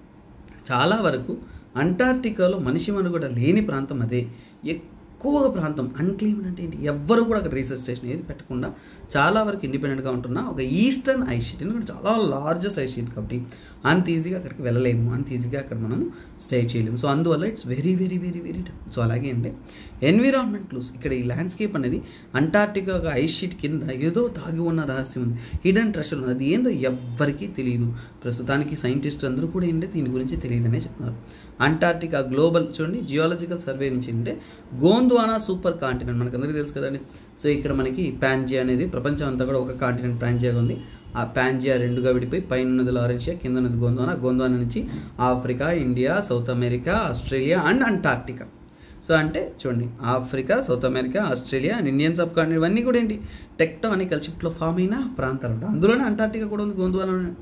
చాలా వరకు అంటార్టికాలో మనిషి మనుగడ లేని ప్రాంతం అదే ఎక్కువ ప్రాంతం అన్క్లెయిమ్డ్ అంటే ఏంటి ఎవ్వరు కూడా అక్కడ రీసెర్చ్ స్టేషన్ ఏది పెట్టకుండా చాలా వరకు ఇండిపెండెంట్గా ఉంటున్న ఒక ఈస్టర్న్ ఐ షీట్ ఎందుకంటే చాలా లార్జెస్ట్ ఐ షీట్ కాబట్టి అంత ఈజీగా అక్కడికి వెళ్ళలేము అంత ఈజీగా అక్కడ మనం స్టే చేయలేము సో అందువల్ల it's very very very very tough so అలాగే అంటే ఎన్విరాన్మెంట్ క్లూస్ ఇక్కడ ఈ ల్యాండ్స్కేప్ అనేది అంటార్టికా ఒక ఐస్ షీట్ కింద ఏదో దాగి ఉన్న రహస్యం ఉంది హిడెన్ ట్రెషర్ ఉంది అది ఏందో ఎవ్వరికీ తెలియదు ప్రస్తుతానికి సైంటిస్ట్ అందరూ కూడా ఏంటంటే దీని గురించి తెలియదనే చెప్తున్నారు అంటార్టికా గ్లోబల్ చూడండి జియాలజికల్ సర్వే నుంచి అంటే గోంద్వానా సూపర్ కాంటినెంట్ మనకు అందరికీ తెలుసు కదండి సో ఇక్కడ మనకి పాంజియా అనేది ప్రపంచం అంతా కూడా ఒక కాంటినెంట్ పాంజియాగా ఉంది ఆ పాంజియా రెండుగా విడిపోయి పైన ఉన్నది లారెన్షియా కింద ఉన్నది గోంద్వానా గోంద్వానా నుంచి Africa India South America Australia and Antarctica so అంటే చూడండి Africa South America Australia and Indian subcontinent ఇవన్నీ కూడా ఏంటి టెక్టానికల్ షిఫ్ట్లో ఫామ్ అయిన ప్రాంతాలు ఉంటాయి అందులోనే అంటార్టికా కూడా ఉంది గోంద్వానా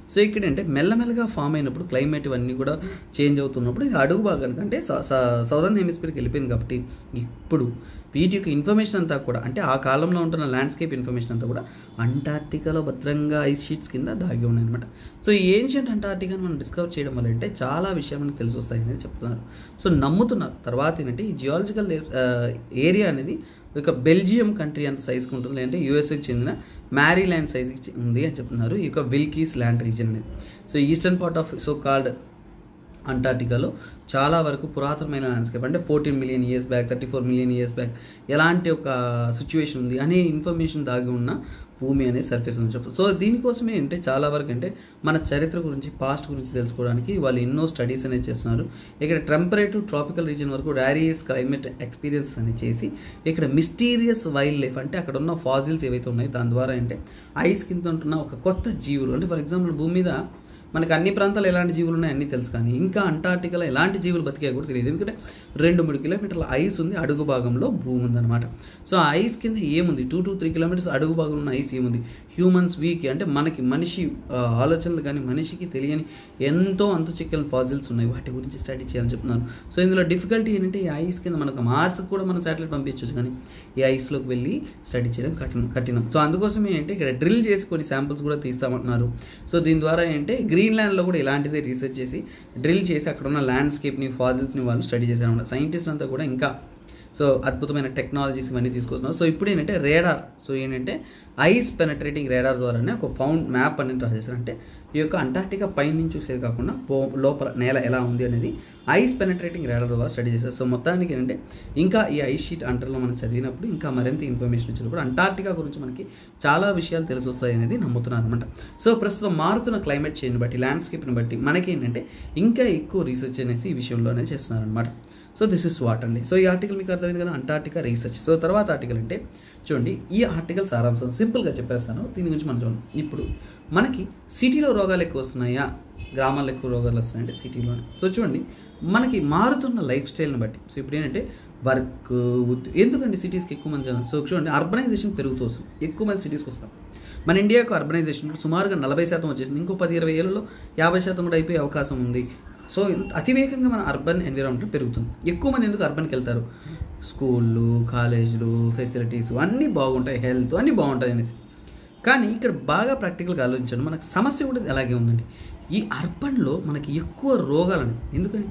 సో ఇక్కడ అంటే మెల్లమెల్లగా ఫామ్ అయినప్పుడు క్లైమేట్ ఇవన్నీ కూడా చేంజ్ అవుతున్నప్పుడు ఇది అడుగు భాగానికి అంటే సౌదర్న్ హెమిస్ఫియర్కి వెళ్ళిపోయింది కాబట్టి ఇప్పుడు వీటి యొక్క ఇన్ఫర్మేషన్ అంతా కూడా అంటే ఆ కాలంలో ఉంటున్న ల్యాండ్స్కేప్ ఇన్ఫర్మేషన్ అంతా కూడా అంటార్టికాలో భద్రంగా ఐస్ షీట్స్ కింద దాగి ఉన్నాయన్నమాట సో ఈ ఏన్షియంట్ అంటార్టికాని మనం డిస్కవర్ చేయడం వల్ల అంటే చాలా విషయాలు మనకు తెలిసి వస్తాయి అనేది చెప్తున్నారు సో నమ్ముతున్నారు తర్వాత ఏంటంటే ఈ జియాలజికల్ ఏరియా అనేది ఒక బెల్జియం కంట్రీ అంత సైజ్కి ఉంటుంది లేదంటే యూఎస్కి చెందిన మ్యారీల్యాండ్ సైజ్కి ఉంది అని చెప్తున్నారు ఈ యొక్క విల్కీస్ ల్యాండ్ రీజన్ అనేది so eastern part of so called అంటార్టికాలో చాలా వరకు పురాతనమైన ల్యాండ్స్కేప్ అంటే fourteen million years back thirty four million years back ఎలాంటి ఒక సిచ్యువేషన్ ఉంది అనే ఇన్ఫర్మేషన్ దాగి ఉన్న భూమి అనే సర్ఫేస్ ఉంది చెప్పు సో దీనికోసమే అంటే చాలా వరకు అంటే మన చరిత్ర గురించి పాస్ట్ గురించి తెలుసుకోవడానికి వాళ్ళు ఎన్నో స్టడీస్ అనేది చేస్తున్నారు ఇక్కడ టెంపరేటివ్ ట్రాపికల్ రీజియన్ వరకు డారియస్ క్లైమేట్ ఎక్స్పీరియన్స్ అని చేసి ఇక్కడ మిస్టీరియస్ వైల్డ్ లైఫ్ అంటే అక్కడ ఉన్న ఫాజిల్స్ ఏవైతే ఉన్నాయో దాని ద్వారా అంటే ఐస్ కింద ఉంటున్న ఒక కొత్త జీవులు అంటే ఫర్ ఎగ్జాంపుల్ భూమి మీద మనకి అన్ని ప్రాంతాలు ఎలాంటి జీవులు ఉన్నాయి అన్నీ తెలుసు కానీ ఇంకా అంటార్టికాలో ఎలాంటి జీవులు బతికాయో కూడా తెలియదు ఎందుకంటే రెండు మూడు కిలోమీటర్ల ఐస్ ఉంది అడుగు భాగంలో భూమి ఉందన్నమాట సో ఆ ఐస్ కింద ఏముంది టూ టు త్రీ కిలోమీటర్స్ అడుగు భాగంలో ఉన్న ఐస్ ఏముంది హ్యూమన్స్ వీక్ అంటే మనకి మనిషి ఆ, ఆలోచనలు కానీ మనిషికి తెలియని ఎంతో అంతు చిక్కని ఫాజిల్స్ ఉన్నాయి వాటి గురించి స్టడీ చేయాలని చెప్తున్నారు సో ఇందులో డిఫికల్టీ ఏంటంటే ఈ ఐస్ కింద మనకు మార్స్కి కూడా మనం శాటిలైట్ పంపించవచ్చు కానీ ఈ ఐస్లోకి వెళ్ళి స్టడీ చేయడం కఠినం కఠినం సో అందుకోసం ఏంటంటే ఇక్కడ డ్రిల్ చేసి కొన్ని శాంపుల్స్ కూడా తీస్తామంటున్నారు సో దీని ద్వారా ఏంటంటే గ్రీన్లాండ్లో కూడా ఇలాంటిదే రీసెర్చ్ చేసి డ్రిల్ చేసి అక్కడ ఉన్న ల్యాండ్స్కేప్ని ఫాజిల్స్ని వాళ్ళు స్టడీ చేశారన్నమాట సైంటిస్ట్ అంతా కూడా ఇంకా సో అద్భుతమైన టెక్నాలజీస్ ఇవన్నీ తీసుకొస్తున్నారు సో ఇప్పుడు ఏంటంటే రేడార్ సో ఏంటంటే ఐస్ పెనట్రేటింగ్ రేడార్ ద్వారానే ఒక ఫౌండ్ మ్యాప్ అనేది డ్రా చేశారు అంటే ఈ యొక్క అంటార్టికా పైన నుంచి చూసేది కాకుండా పో లోపల నేల ఎలా ఉంది అనేది ఐస్ పెనట్రేటింగ్ రేడార్ ద్వారా స్టడీ చేశారు సో మొత్తానికి ఏంటంటే ఇంకా ఈ ఐస్ షీట్ అంటర్లో మనం చదివినప్పుడు ఇంకా మరింత ఇన్ఫర్మేషన్ వచ్చినప్పుడు అంటార్టికా గురించి మనకి చాలా విషయాలు తెలిసి వస్తాయి అనేది నమ్ముతున్నారు అనమాట సో ప్రస్తుతం మారుతున్న క్లైమేట్ చేంజ్ బట్టి ల్యాండ్స్కేప్ని బట్టి మనకి ఏంటంటే ఇంకా ఎక్కువ రీసెర్చ్ అనేసి ఈ విషయంలో అనేది చేస్తున్నారు అనమాట సో దిస్ ఇస్ వాట్ అండి సో ఈ ఆర్టికల్ మీకు అర్థమైంది కదా అంటార్టికా రీసెర్చ్ సో తర్వాత ఆర్టికల్ అంటే చూడండి ఈ ఆర్టికల్ సారాంశం సింపుల్గా చెప్పేస్తాను దీని గురించి మనం చూడండి ఇప్పుడు మనకి సిటీలో రోగాలు ఎక్కువ వస్తున్నాయా గ్రామాల్లో ఎక్కువ రోగాలు వస్తున్నాయంటే సిటీలోనే సో చూడండి మనకి మారుతున్న లైఫ్ స్టైల్ని బట్టి సో ఇప్పుడు ఏంటంటే వర్క్ ఎందుకండి సిటీస్కి ఎక్కువ మంది జనం సో చూడండి అర్బనైజేషన్ పెరుగుతూ వస్తుంది ఎక్కువ మంది సిటీస్కి వస్తున్నారు మన ఇండియాకు అర్బనైజేషన్ ఇప్పుడు సుమారుగా నలభై శాతం వచ్చేసింది ఇంకో పది ఇరవై ఏళ్ళలో యాభై శాతం కూడా అయిపోయే అవకాశం ఉంది సో ఇంత అతివేగంగా మన అర్బన్ ఎన్విరాన్మెంట్ పెరుగుతుంది ఎక్కువ మంది ఎందుకు అర్బన్కి వెళ్తారు స్కూళ్ళు కాలేజీలు ఫెసిలిటీస్ అన్నీ బాగుంటాయి హెల్త్ అన్నీ బాగుంటాయి అనేసి కానీ ఇక్కడ బాగా ప్రాక్టికల్గా ఆలోచించండి మనకు సమస్య కూడా అలాగే ఉందండి ఈ అర్బన్లో మనకి ఎక్కువ రోగాలని ఎందుకని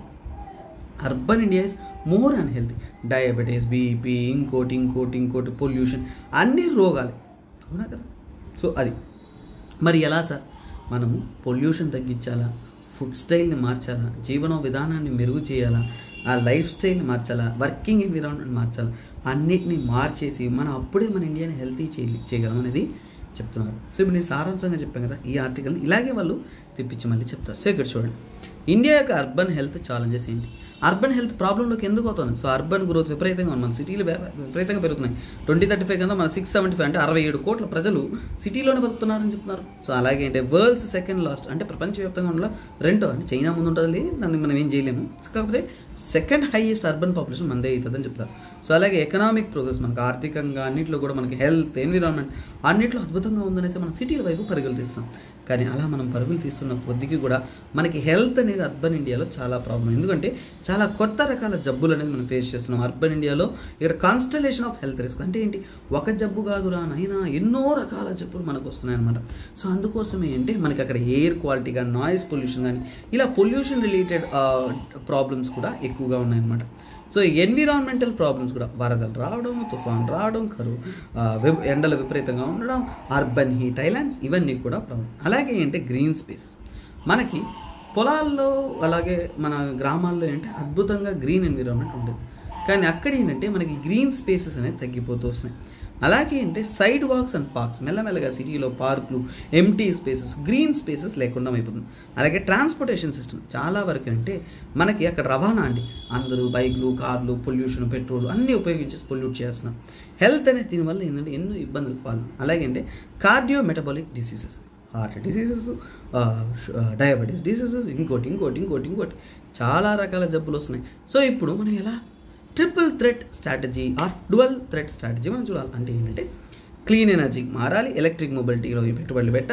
urban India is more unhealthy diabetes BP ఇంకోటి ఇంకోటి ఇంకోటి పొల్యూషన్ అన్ని రోగాలే అవునా కదా సో అది మరి ఎలా సార్ మనము పొల్యూషన్ తగ్గించాలా ఫుడ్ స్టైల్ని మార్చాలా జీవన విధానాన్ని మెరుగు చేయాలా ఆ లైఫ్ స్టైల్ని మార్చాలా వర్కింగ్ ఎన్విరాన్మెంట్ మార్చాలా అన్నిటినీ మార్చేసి మనం అప్పుడే మన ఇండియాని హెల్తీ చేయ చేయగలం అనేది చెప్తున్నారు సో ఇప్పుడు నేను సారాంశంగా చెప్పాను కదా ఈ ఆర్టికల్ని ఇలాగే వాళ్ళు తెప్పించి మళ్ళీ చెప్తారు సో ఇక్కడ చూడండి ఇండియా యొక్క అర్బన్ హెల్త్ ఛాలెంజెస్ ఏంటి అర్బన్ హెల్త్ ప్రాబ్లంలోకి ఎందుకు అవుతుంది సో అర్బన్ గ్రోత్ విపరీతంగా ఉంది మన సిటీలు విపరీతంగా పెరుగుతున్నాయి ట్వంటీ థర్టీ ఫైవ్ కింద మన సిక్స్ సెవెంటీ ఫైవ్ అంటే అరవై ఏడు కోట్ల ప్రజలు సిటీలోనే బతుకుతున్నారని చెప్తున్నారు సో అలాగే అంటే వరల్డ్స్ సెకండ్ లాస్ట్ అంటే ప్రపంచవ్యాప్తంగా ఉన్న రెండో అంటే చైనా ముందు ఉంటుంది దాన్ని మనం ఏం చేయలేము సో కాకపోతే సెకండ్ హైయెస్ట్ అర్బన్ పాపులేషన్ మనదే అవుతుందని చెప్తారు సో అలాగే ఎకనామిక్ ప్రోగ్రెస్ మనకు ఆర్థికంగా అన్నింటిలో కూడా మనకి హెల్త్ ఎన్విరాన్మెంట్ అన్నింటిలో అద్భుతంగా ఉందనేసి మనం సిటీల వైపు పరుగులు తీస్తున్నాం కానీ అలా మనం పరుగులు తీస్తున్న కొద్దికి కూడా మనకి హెల్త్ అనేది అర్బన్ ఇండియాలో చాలా ప్రాబ్లం ఎందుకంటే చాలా కొత్త రకాల జబ్బులు అనేది మనం ఫేస్ చేస్తున్నాం అర్బన్ ఇండియాలో ఇక్కడ కాన్స్టలేషన్ ఆఫ్ హెల్త్ రిస్క్ అంటే ఏంటి ఒక జబ్బు కాదురా నైనా ఎన్నో రకాల జబ్బులు మనకు వస్తున్నాయి అనమాట సో అందుకోసమే అంటే మనకి అక్కడ ఎయిర్ క్వాలిటీ కానీ నాయిస్ పొల్యూషన్ కానీ ఇలా పొల్యూషన్ రిలేటెడ్ ప్రాబ్లమ్స్ కూడా ఎక్కువగా ఉన్నాయన్నమాట సో ఎన్విరాన్మెంటల్ ప్రాబ్లమ్స్ కూడా వరదలు రావడం తుఫాన్ రావడం కరువు ఆ, వి- ఎండలు విపరీతంగా ఉండడం అర్బన్ హీట్ ఐలాండ్స్ ఇవన్నీ కూడా ప్రాబ్లం అలాగే ఏంటంటే గ్రీన్ స్పేసెస్ మనకి పొలాల్లో అలాగే మన గ్రామాల్లో ఏంటంటే అద్భుతంగా గ్రీన్ ఎన్విరాన్మెంట్ ఉండేది కానీ అక్కడ ఏంటంటే మనకి గ్రీన్ స్పేసెస్ అనేది తగ్గిపోతూ వస్తున్నాయి అలాగే అంటే సైడ్ వాక్స్ అండ్ పార్క్స్ మెల్లమెల్లగా సిటీలో పార్కులు ఎంటీ స్పేసెస్ గ్రీన్ స్పేసెస్ లేకుండా అయిపోతుంది అలాగే ట్రాన్స్పోర్టేషన్ సిస్టమ్ చాలా వరకు అంటే మనకి అక్కడ రవాణా అండి అందరూ బైక్లు కార్లు పొల్యూషన్ పెట్రోల్ అన్నీ ఉపయోగించి పొల్యూట్ చేస్తున్నాం హెల్త్ అనేది దీనివల్ల ఏంటంటే ఎన్నో ఇబ్బందులు పాలు అలాగే అంటే cardio metabolic diseases heart diseases diabetes diseases ఇంకోటి ఇంకోటి ఇంకోటి ఇంకోటి చాలా రకాల జబ్బులు వస్తున్నాయి సో ఇప్పుడు మనం ఎలా triple threat strategy or dual threat strategy మనం చూడాలి అంటే ఏంటంటే క్లీన్ ఎనర్జీ మారాలి ఎలక్ట్రిక్ మొబిలిటీలో పెట్టుబడులు పెట్టాలి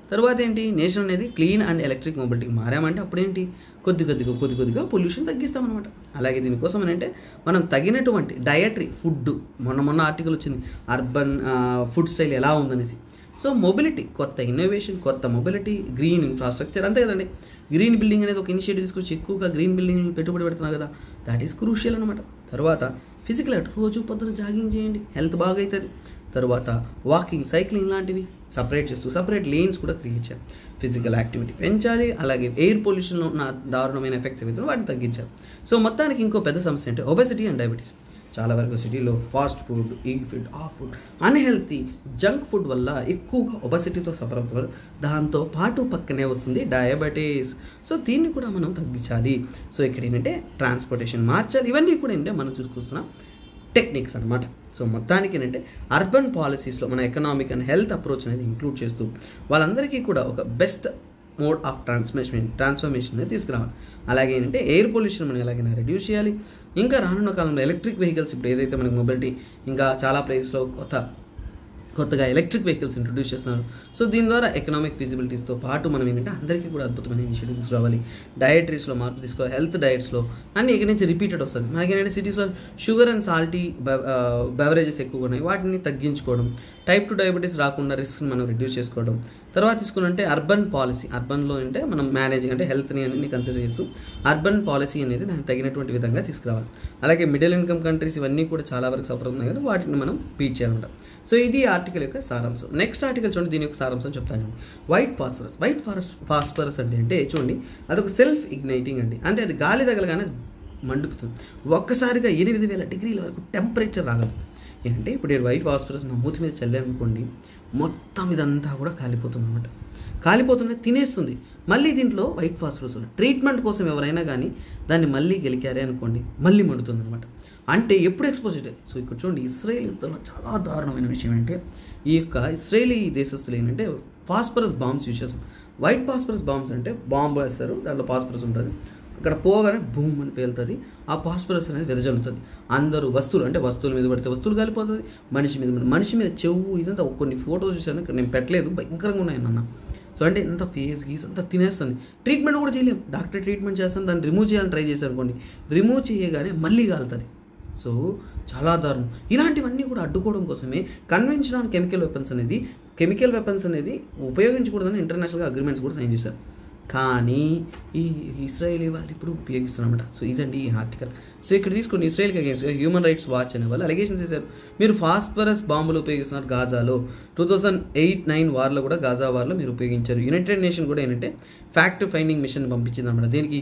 తర్వాత ఏంటి నేషన్ అనేది క్లీన్ అండ్ ఎలక్ట్రిక్ మొబిలిటీకి మారామంటే అప్పుడేంటి కొద్ది కొద్దిగా కొద్ది కొద్దిగా పొల్యూషన్ తగ్గిస్తామన్నమాట అలాగే దీనికోసం ఏంటంటే మనం తగినటువంటి డయటరీ ఫుడ్ మొన్న మొన్న ఆర్టికల్ వచ్చింది అర్బన్ ఫుడ్ స్టైల్ ఎలా ఉందనేసి సో మొబిలిటీ కొత్త ఇన్నోవేషన్ కొత్త మొబిలిటీ గ్రీన్ ఇన్ఫ్రాస్ట్రక్చర్ అంతే కదండి గ్రీన్ బిల్డింగ్ అనేది ఒక ఇనిషియేటివ్ తీసుకొచ్చి ఎక్కువగా గ్రీన్ బిల్డింగ్ పెట్టుబడి పెడుతున్నారు కదా దాట్ ఈస్ క్రూషియల్ అనమాట తర్వాత ఫిజికల్ యాక్టివ్ రోజు పొద్దున జాగింగ్ చేయండి హెల్త్ బాగా అవుతుంది తర్వాత వాకింగ్ సైక్లింగ్ లాంటివి సపరేట్ చేస్తూ సపరేట్ లేన్స్ కూడా క్రియేట్ చేయాలి ఫిజికల్ యాక్టివిటీ పెంచాలి అలాగే ఎయిర్ పొల్యూషన్లో ఉన్న దారుణమైన ఎఫెక్ట్స్ ఏవైతే వాటిని తగ్గించాలి సో మొత్తానికి ఇంకో పెద్ద సమస్య అంటే ఒబెసిటీ అండ్ డయాబెటీస్ చాలా వరకు సిటీలో ఫాస్ట్ ఫుడ్ ఈ ఫుడ్ ఆ ఫుడ్ అన్హెల్తీ జంక్ ఫుడ్ వల్ల ఎక్కువగా ఒబసిటీతో సఫర్ అవుతున్నారు దాంతో పాటు పక్కనే వస్తుంది డయాబెటీస్ సో దీన్ని కూడా మనం తగ్గించాలి సో ఇక్కడ ఏంటంటే ట్రాన్స్పోర్టేషన్ మార్చాలి ఇవన్నీ కూడా ఏంటంటే మనం చూసుకొస్తున్నాం టెక్నిక్స్ అనమాట సో మొత్తానికి ఏంటంటే అర్బన్ పాలసీస్లో మన ఎకనామిక్ అండ్ హెల్త్ అప్రోచ్ అనేది ఇంక్లూడ్ చేస్తూ వాళ్ళందరికీ కూడా ఒక best mode of transmission transformation అనేది తీసుకురావాలి అలాగే ఏంటంటే ఎయిర్ పొల్యూషన్ మనం ఎలాగైనా రెడ్యూస్ చేయాలి ఇంకా రానున్న కాలంలో ఎలక్ట్రిక్ వెహికల్స్ ఇప్పుడు ఏదైతే మనకి మొబిలిటీ ఇంకా చాలా ప్లేస్లో కొత్త కొత్తగా ఎలక్ట్రిక్ వెహికల్స్ ఇంట్రొడ్యూస్ చేస్తున్నారు సో దీని ద్వారా ఎకనామిక్ ఫీజిబిలిటీస్తో పాటు మనం ఏంటంటే అందరికీ కూడా అద్భుతమైన ఇనిషియేటివ్ తీసుకురావాలి డయటరీస్లో మార్పు తీసుకోవాలి హెల్త్ డయట్స్లో అన్ని ఇక్కడి నుంచి రిపీటెడ్ వస్తుంది మనకి ఏంటంటే సిటీస్లో షుగర్ అండ్ సాల్టీ బెవరేజెస్ ఎక్కువగా ఉన్నాయి వాటిని తగ్గించుకోవడం టైప్ టు డయాబెటీస్ రాకుండా రిస్క్ని మనం రిడ్యూస్ చేసుకోవడం తర్వాత తీసుకున్నంటే అర్బన్ పాలసీ అర్బన్లో అంటే మనం మేనేజింగ్ అంటే హెల్త్ని అన్ని కన్సిడర్ చేస్తూ అర్బన్ పాలసీ అనేది దానికి తగినటువంటి విధంగా తీసుకురావాలి అలాగే మిడిల్ ఇన్కమ్ కంట్రీస్ ఇవన్నీ కూడా చాలా వరకు సఫర్ ఉన్నాయి కదా వాటిని మనం బీట్ చేయాలంట సో ఇది ఆర్టికల్ యొక్క సారాంశం నెక్స్ట్ ఆర్టికల్ చూడండి దీని యొక్క సారాంశం చెప్తాను చూడండి వైట్ ఫాస్ఫరస్ వైట్ ఫారస్ ఫాస్ఫరస్ అంటే అంటే చూడండి అదొక సెల్ఫ్ ఇగ్నైటింగ్ అండి అంటే అది గాలి తగలగానే అది మండుపుతుంది ఒక్కసారిగా ఎనిమిది వేల డిగ్రీల వరకు టెంపరేచర్ రాగలదు ఏంటంటే ఇప్పుడు నేను వైట్ ఫాస్ఫరస్ నా మూతి మీద చల్లారనుకోండి మొత్తం ఇదంతా కూడా కాలిపోతుంది అనమాట కాలిపోతుంది తినేస్తుంది మళ్ళీ దీంట్లో వైట్ ఫాస్ఫరస్ ఉంది ట్రీట్మెంట్ కోసం ఎవరైనా కానీ దాన్ని మళ్ళీ గెలికారే అనుకోండి మళ్ళీ మండుతుంది అనమాట అంటే ఎప్పుడు ఎక్స్పోజ్ అవుతుంది సో ఇక్కడ చూడండి ఇస్రాయేల్ యుద్ధంలో చాలా దారుణమైన విషయం ఏంటంటే ఈ యొక్క ఇస్రాయేలీ దేశస్తులు ఏంటంటే ఫాస్ఫరస్ బాంబ్స్ యూజ్ చేస్తాం వైట్ ఫాస్ఫరస్ బాంబ్స్ అంటే బాంబు వేస్తారు దాంట్లో ఫాస్ఫరస్ ఉంటుంది అక్కడ పోగానే భూమ్ అని పేలుతుంది ఆ ఫాస్ఫరస్ అనేది వెదజల్లుతుంది అందరూ వస్తువులు అంటే వస్తువుల మీద పడితే వస్తువులు కాలిపోతుంది మనిషి మీద మనిషి మీద చెవు ఇదంతా కొన్ని ఫోటోస్ చూశాను ఇక్కడ నేను పెట్టలేదు భయంకరంగా ఉన్నాయి నాన్న సో అంటే ఎంత ఫేస్ గీస్ అంత తినేస్తుంది ట్రీట్మెంట్ కూడా చేయలేము డాక్టర్ ట్రీట్మెంట్ చేస్తాను దాన్ని రిమూవ్ చేయాలని ట్రై చేశారు అనుకోండి రిమూవ్ చేయగానే మళ్ళీ కాలుతుంది సో చాలా దారుణం ఇలాంటివన్నీ కూడా అడ్డుకోవడం కోసమే కన్వెన్షనల్ కెమికల్ వెపన్స్ అనేది కెమికల్ వెపన్స్ అనేది ఉపయోగించకూడదని ఇంటర్నేషనల్గా అగ్రిమెంట్స్ కూడా సైన్ చేశారు కానీ ఈ ఇస్రాయేలీ వాళ్ళు ఇప్పుడు ఉపయోగిస్తున్నారన్నమాట సో ఇదండి ఈ ఆర్టికల్ సో ఇక్కడ తీసుకోండి ఇస్రాయేల్కి అగేన్స్ట్గా హ్యూమన్ రైట్స్ వాచ్ అనే వాళ్ళు అలిగేషన్స్ చేశారు మీరు ఫాస్ఫరస్ బాంబులు ఉపయోగిస్తున్నారు గాజాలో టూ థౌజండ్ ఎయిట్ నైన్ వార్లో కూడా గాజా వార్లో మీరు ఉపయోగించారు యునైటెడ్ నేషన్ కూడా ఏంటంటే ఫ్యాక్ట్ ఫైండింగ్ మిషన్ పంపించింది అనమాట దీనికి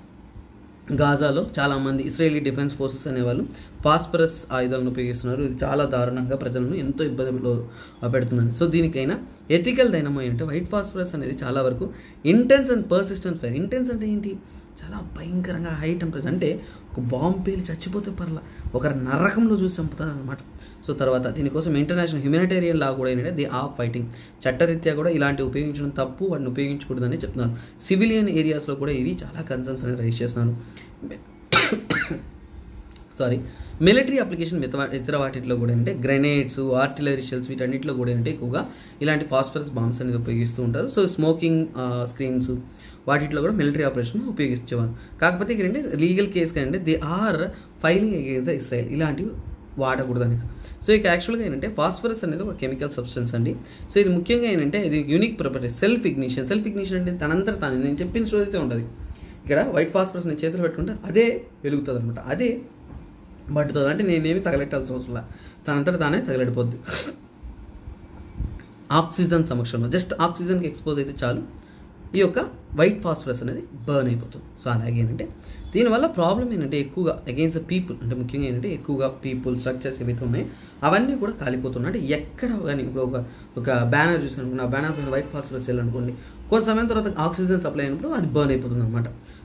గాజాలో చాలామంది ఇస్రాయేలీ డిఫెన్స్ ఫోర్సెస్ అనేవాళ్ళు ఫాస్ఫరస్ ఆయుధాలను ఉపయోగిస్తున్నారు ఇది చాలా దారుణంగా ప్రజలను ఎంతో ఇబ్బందిలో పెడుతుంది సో దీనికైనా ఎథికల్ డైనమో ఏంటంటే వైట్ ఫాస్ఫరస్ అనేది చాలా వరకు intense and persistent fire intense అంటే ఏంటి చాలా భయంకరంగా హై టెంపరేచర్ అంటే ఒక బాంబు పేలి చచ్చిపోతే పర్లా ఒక నరకంలో చూసి చంపుతారు అనమాట సో తర్వాత దీనికోసం ఇంటర్నేషనల్ హ్యూమానిటేరియన్ లా కూడా ఏంటంటే ది ఆఫ్ ఫైటింగ్ చట్టరీత్యా కూడా ఇలాంటి ఉపయోగించడం తప్పు వాటిని ఉపయోగించకూడదని చెప్తున్నారు సివిలియన్ ఏరియాస్లో కూడా ఇవి చాలా కన్సర్న్స్ అనేది రైజ్ చేస్తున్నారు సారీ మిలిటరీ అప్లికేషన్ మిగతా ఇతర వాటిలో కూడా ఏంటంటే గ్రెనేడ్స్ ఆర్టిలరీ షెల్స్ వీటన్నిటిలో కూడా ఏంటంటే ఎక్కువగా ఇలాంటి ఫాస్ఫరస్ బాంబ్స్ అనేది ఉపయోగిస్తూ ఉంటారు సో స్మోకింగ్ స్క్రీన్స్ వాటిలో కూడా మిలిటరీ ఆపరేషన్ ఉపయోగించేవారు కాకపోతే ఇక్కడ ఏంటంటే లీగల్ కేస్ కంటే they are filing against the Israel ఇలాంటివి వాడకూడదు అనేసి సో ఇక యాక్చువల్గా ఏంటంటే ఫాస్ఫరస్ అనేది ఒక కెమికల్ సబ్స్టెన్స్ అండి సో ఇది ముఖ్యంగా ఏంటంటే ఇది unique property self ignition self ignition అంటే తనంతట తాను నేను చెప్పిన స్టోరీసే ఉంటుంది ఇక్కడ వైట్ ఫాస్ఫరస్ నేను చేతిలో పెట్టుకుంటే అదే వెలుగుతుంది అనమాట అదే మండుతుంది అంటే నేనేమి తగలెట్టాల్సిన అవసరం లేదు తనంతట తానే తగలడిపోద్ది ఆక్సిజన్ సమక్షంలో జస్ట్ ఆక్సిజన్కి ఎక్స్పోజ్ అయితే చాలు ఈ యొక్క వైట్ ఫాస్ఫరస్ అనేది బర్న్ అయిపోతుంది సో అలాగే ఏంటంటే దీనివల్ల ప్రాబ్లం ఏంటంటే ఎక్కువగా అగైన్స్ ద పీపుల్ అంటే ముఖ్యంగా ఏంటంటే ఎక్కువగా పీపుల్ స్ట్రక్చర్స్ ఏవైతే ఉన్నాయో అవన్నీ కూడా కాలిపోతున్నాయి అంటే ఎక్కడ కానీ ఇప్పుడు ఒక ఒక బ్యానర్ చూసాను ఆ బ్యానర్ పైన వైట్ ఫాస్ఫరస్ అనుకోండి కొంత సమయం తర్వాత ఆక్సిజన్ సప్లై అయినప్పుడు అది బర్న్ అయిపోతుంది అనమాట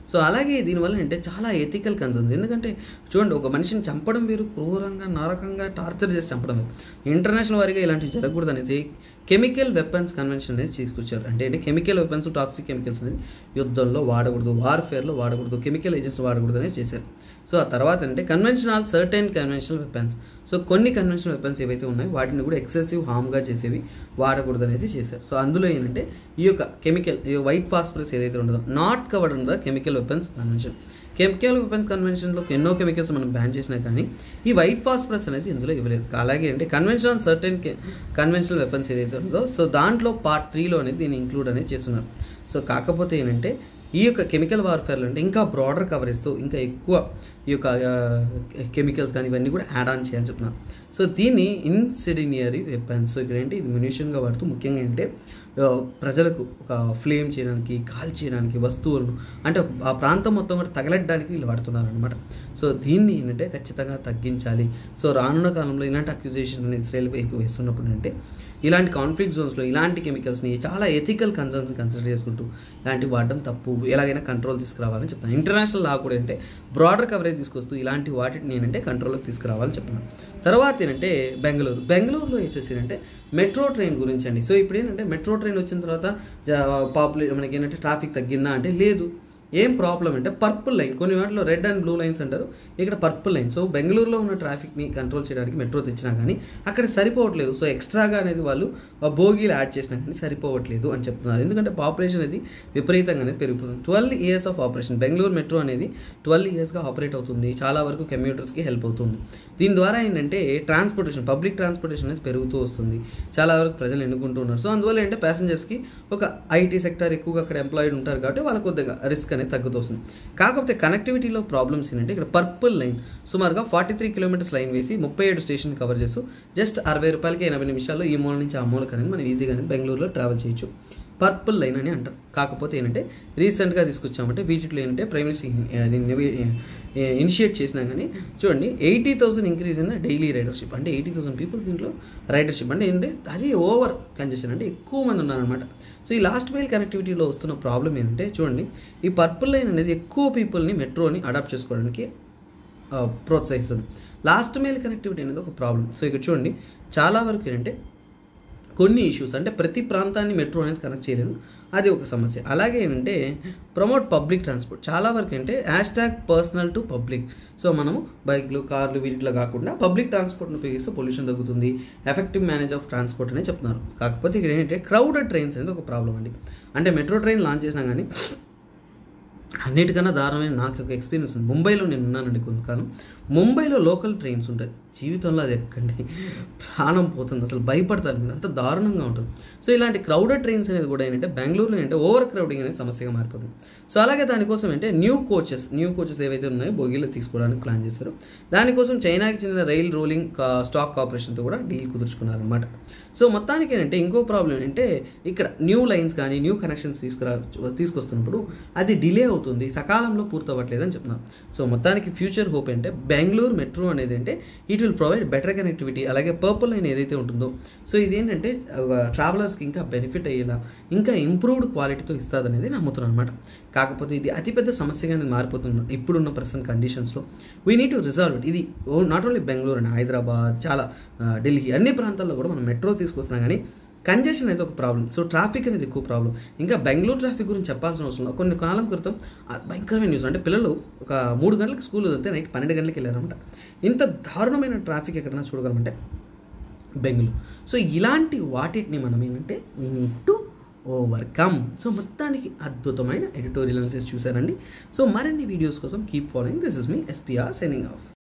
సో అలాగే దీనివల్ల అంటే చాలా ఎథికల్ కన్సర్న్స్ ఎందుకంటే చూడండి ఒక మనిషిని చంపడం వేరు క్రూరంగా నరకంగా టార్చర్ చేసి చంపడం వేరు ఇంటర్నేషనల్ వారిగా ఇలాంటివి జరగకూడదు అనేసి కెమికల్ వెపన్స్ కన్వెన్షన్ అనేది తీసుకొచ్చారు అంటే అంటే కెమికల్ వెపన్స్ టాక్సిక్ కెమికల్స్ అనేది యుద్ధంలో వాడకూడదు వార్ఫేర్లో వాడకూడదు కెమికల్ ఏజెంట్స్ వాడకూడదు అనేది చేశారు సో ఆ తర్వాత అంటే conventional certain conventional weapons so కొన్ని కన్వెన్షనల్ వెపన్స్ ఏవైతే ఉన్నాయో వాటిని కూడా ఎక్సెసివ్ హామ్గా చేసేవి వాడకూడదు అనేది చేశారు సో అందులో ఏంటంటే ఈ యొక్క కెమికల్ ఈ వైట్ ఫాస్ఫరస్ ఏదైతే ఉంటుందో నాట్ కవర్డ్ ఉందో chemical weapons convention chemical weapons కన్వెన్షన్లో ఎన్నో కెమికల్స్ మనం బ్యాన్ చేసినా కానీ ఈ వైట్ ఫాస్ఫరస్ అనేది ఇందులో ఇవ్వలేదు అలాగే అంటే కన్వెన్షనల్ సర్టెన్ కన్వెన్షనల్ వెపన్స్ ఏదైతే ఉందో సో దాంట్లో పార్ట్ త్రీలో అనేది దీన్ని ఇంక్లూడ్ అనేది చేస్తున్నారు సో కాకపోతే ఏంటంటే ఈ యొక్క కెమికల్ వార్ఫేర్లో అంటే ఇంకా బ్రాడర్ కవరేజ్తో ఇంకా ఎక్కువ ఈ యొక్క కెమికల్స్ కానీ ఇవన్నీ కూడా యాడ్ ఆన్ చేయాలని చెప్తున్నారు సో దీన్ని ఇన్సిడినియరీ వెపన్స్ సో ఇక్కడ ఏంటి ఇది మ్యునిషన్గా వాడుతూ ముఖ్యంగా ఏంటంటే ఆ, ప్రజలకు ఒక ఫ్లేమ్ చేయడానికి కాల్ చేయడానికి వస్తువులను అంటే ఒక- ఆ ప్రాంతం మొత్తం కూడా తగలడ్డానికి వీళ్ళు వాడుతున్నారు అనమాట సో దీన్ని ఏంటంటే ఖచ్చితంగా తగ్గించాలి సో రానున్న కాలంలో ఇలాంటి అక్యూజేషన్ అనేది ఇస్రాయల్ వైపు వేస్తున్నప్పుడు అంటే ఇలాంటి కాన్ఫ్లిక్ట్ జోన్స్లో ఇలాంటి కెమికల్స్ని చాలా ఎథికల్ కన్సర్న్స్ కన్సిడర్ చేసుకుంటూ ఇలాంటివి వాడడం తప్పు ఎలాగైనా కంట్రోల్ తీసుకురావాలని చెప్తాను ఇంటర్నేషనల్ లా కూడా ఏంటంటే బ్రాడర్ కవరేజ్ తీసుకొస్తూ ఇలాంటి వాటిని ఏంటంటే కంట్రోల్కి తీసుకురావాలని చెప్తున్నాను తర్వాత ఏంటంటే బెంగళూరు బెంగళూరులో వచ్చేసి ఏంటంటే మెట్రో ట్రైన్ గురించి అండి సో ఇప్పుడు ఏంటంటే మెట్రో ట్రైన్ వచ్చిన తర్వాత పాపులే మనకి ఏంటంటే ట్రాఫిక్ తగ్గిందా అంటే లేదు ఏం ప్రాబ్లం అంటే పర్పుల్ లైన్ కొన్ని వాటిలో రెడ్ అండ్ బ్లూ లైన్స్ అంటారు ఇక్కడ పర్పుల్ లైన్ సో బెంగళూరులో ఉన్న ట్రాఫిక్ని కంట్రోల్ చేయడానికి మెట్రో తెచ్చినా కానీ అక్కడ సరిపోవట్లేదు సో ఎక్స్ట్రాగా అనేది వాళ్ళు ఆ బోగీలు యాడ్ చేసినా కానీ సరిపోవట్లేదు అని చెప్తున్నారు ఎందుకంటే పాపులేషన్ అనేది విపరీతంగా అనేది పెరిగిపోతుంది twelve years of operation Bengaluru metro అనేది ట్వెల్వ్ ఇయర్స్గా ఆపరేట్ అవుతుంది చాలా వరకు కమ్యూటర్స్కి హెల్ప్ అవుతుంది దీని ద్వారా ఏంటంటే ట్రాన్స్పోర్టేషన్ పబ్లిక్ ట్రాన్స్పోర్టేషన్ అనేది పెరుగుతూ వస్తుంది చాలా వరకు ప్రజలు ఎన్నుకుంటూ ఉన్నారు సో అందువల్ల ఏంటంటే ప్యాసింజర్స్కి ఒక ఐటీ సెక్టర్ ఎక్కువగా అక్కడ ఎంప్లాయిడ్ ఉంటారు కాబట్టి వాళ్ళకి కొద్దిగా రిస్క్ అనేది తగ్గుతూ వస్తుంది కాకపోతే కనెక్టివిటీలో ప్రాబ్లమ్స్ ఏంటంటే ఇక్కడ పర్పుల్ లైన్ సుమారుగా ఫార్టీ త్రీ కిలోమీటర్స్ లైన్ వేసి ముప్పై ఏడు స్టేషన్ కవర్ చేస్తూ జస్ట్ అరవై రూపాయలకి ఎనభై నిమిషాల్లో ఈ మూల నుంచి ఆ మూలకి అనేది మనం ఈజీగా అనేది బెంగళూరులో ట్రావెల్ చేయొచ్చు పర్పుల్ లైన్ అని అంటారు కాకపోతే ఏంటంటే రీసెంట్గా తీసుకొచ్చామంటే వీటిలో ఏంటంటే ప్రైమ్ మినిస్టర్ దీన్ని ఇనిషియేట్ చేసినా కానీ చూడండి eighty thousand increase in daily ridership అంటే ఎయిటీ థౌసండ్ పీపుల్స్ దీంట్లో రైడర్షిప్ అంటే ఏంటంటే అది ఓవర్ కంజెషన్ అంటే ఎక్కువ మంది ఉన్నారనమాట సో ఈ లాస్ట్ మైల్ కనెక్టివిటీలో వస్తున్న ప్రాబ్లం ఏంటంటే చూడండి ఈ పర్పుల్ లైన్ అనేది ఎక్కువ పీపుల్ని మెట్రోని అడాప్ట్ చేసుకోవడానికి ఆ, ప్రోత్సహిస్తుంది లాస్ట్ మైల్ కనెక్టివిటీ అనేది ఒక ప్రాబ్లం సో ఇక్కడ చూడండి చాలా వరకు ఏంటంటే కొన్ని ఇష్యూస్ అంటే ప్రతి ప్రాంతాన్ని మెట్రో అనేది కనెక్ట్ చేయలేదు అది ఒక సమస్య అలాగే ఏంటంటే ప్రమోట్ పబ్లిక్ ట్రాన్స్పోర్ట్ చాలా వరకు అంటే hash tag personal to public so మనము బైక్లు కార్లు వీటిలో కాకుండా పబ్లిక్ ట్రాన్స్పోర్ట్ని ఉపయోగిస్తే పొల్యూషన్ తగ్గుతుంది ఎఫెక్టివ్ మేనేజ్ ఆఫ్ ట్రాన్స్పోర్ట్ అనే చెప్తున్నారు కాకపోతే ఇక్కడ ఏంటంటే క్రౌడెడ్ ట్రైన్స్ అనేది ఒక ప్రాబ్లం అండి అంటే మెట్రో ట్రైన్ లాంచ్ చేసినా కానీ అన్నిటికన్నా దారుణమైన నాకు ఒక ఎక్స్పీరియన్స్ ఉంది ముంబైలో నేను ఉన్నానండి కొంతకాలం ముంబైలో లోకల్ ట్రైన్స్ ఉంటాయి జీవితంలో అది ఎక్కండి ప్రాణం పోతుంది అసలు భయపడతారు మీరు అంత దారుణంగా ఉంటుంది సో ఇలాంటి క్రౌడెడ్ ట్రైన్స్ అనేది కూడా ఏంటంటే బెంగళూరులో ఏంటంటే ఓవర్ క్రౌడింగ్ అనేది సమస్యగా మారిపోతుంది సో అలాగే దానికోసం ఏంటంటే న్యూ కోచెస్ న్యూ కోచెస్ ఏవైతే ఉన్నాయో బొగీలో తీసుకోవడానికి ప్లాన్ చేశారు దానికోసం చైనాకి చెందిన రైల్ రోలింగ్ కా- స్టాక్ కార్పొరేషన్తో కూడా డీల్ కుదుర్చుకున్నారనమాట సో మొత్తానికి ఏంటంటే ఇంకో ప్రాబ్లం ఏంటంటే ఇక్కడ న్యూ లైన్స్ కానీ న్యూ కనెక్షన్స్ తీసుకురా తీసుకొస్తున్నప్పుడు అది డిలే అవుతుంది సకాలంలో పూర్తవ్వట్లేదు అని చెప్తున్నారు సో మొత్తానికి ఫ్యూచర్ హోప్ అంటే బెంగళూరు మెట్రో అనేది అంటే it will provide better connectivity అలాగే పర్పుల్ లైన్ ఏదైతే ఉంటుందో సో ఇదేంటంటే ట్రావెలర్స్కి ఇంకా బెనిఫిట్ అయ్యేలా ఇంకా ఇంప్రూవ్డ్ క్వాలిటీతో ఇస్తుంది అనేది నమ్ముతున్నాను అనమాట కాకపోతే ఇది అతిపెద్ద సమస్యగా అనేది మారిపోతుంది ఇప్పుడున్న ప్రజెంట్ కండిషన్స్లో we need to resolve it ఇది not only Bengaluru and Hyderabad చాలా ఆ, ఢిల్లీ అన్ని ప్రాంతాల్లో కూడా మనం మెట్రో తీసుకొస్తున్నాం కానీ కంజెషన్ అనేది ఒక ప్రాబ్లం సో ట్రాఫిక్ అనేది ఎక్కువ ప్రాబ్లం ఇంకా బెంగళూరు ట్రాఫిక్ గురించి చెప్పాల్సిన అవసరం లేదు. కొన్ని కాలం క్రితం ఆ భయంకరమైన న్యూస్ అంటే పిల్లలు ఒక మూడు గంటలకు స్కూల్ వదిలితే నైట్ పన్నెండు గంటలకు వెళ్ళారనమాట ఇంత దారుణమైన ట్రాఫిక్ ఎక్కడైనా చూడగలమంటే బెంగళూరు సో ఇలాంటి వాటిని మనం ఏంటంటే we need to overcome so మొత్తానికి అద్భుతమైన ఎడిటోరియల్ అనాలిసిస్ చూసారండి సో మరిన్ని వీడియోస్ కోసం keep following this is me SPR signing of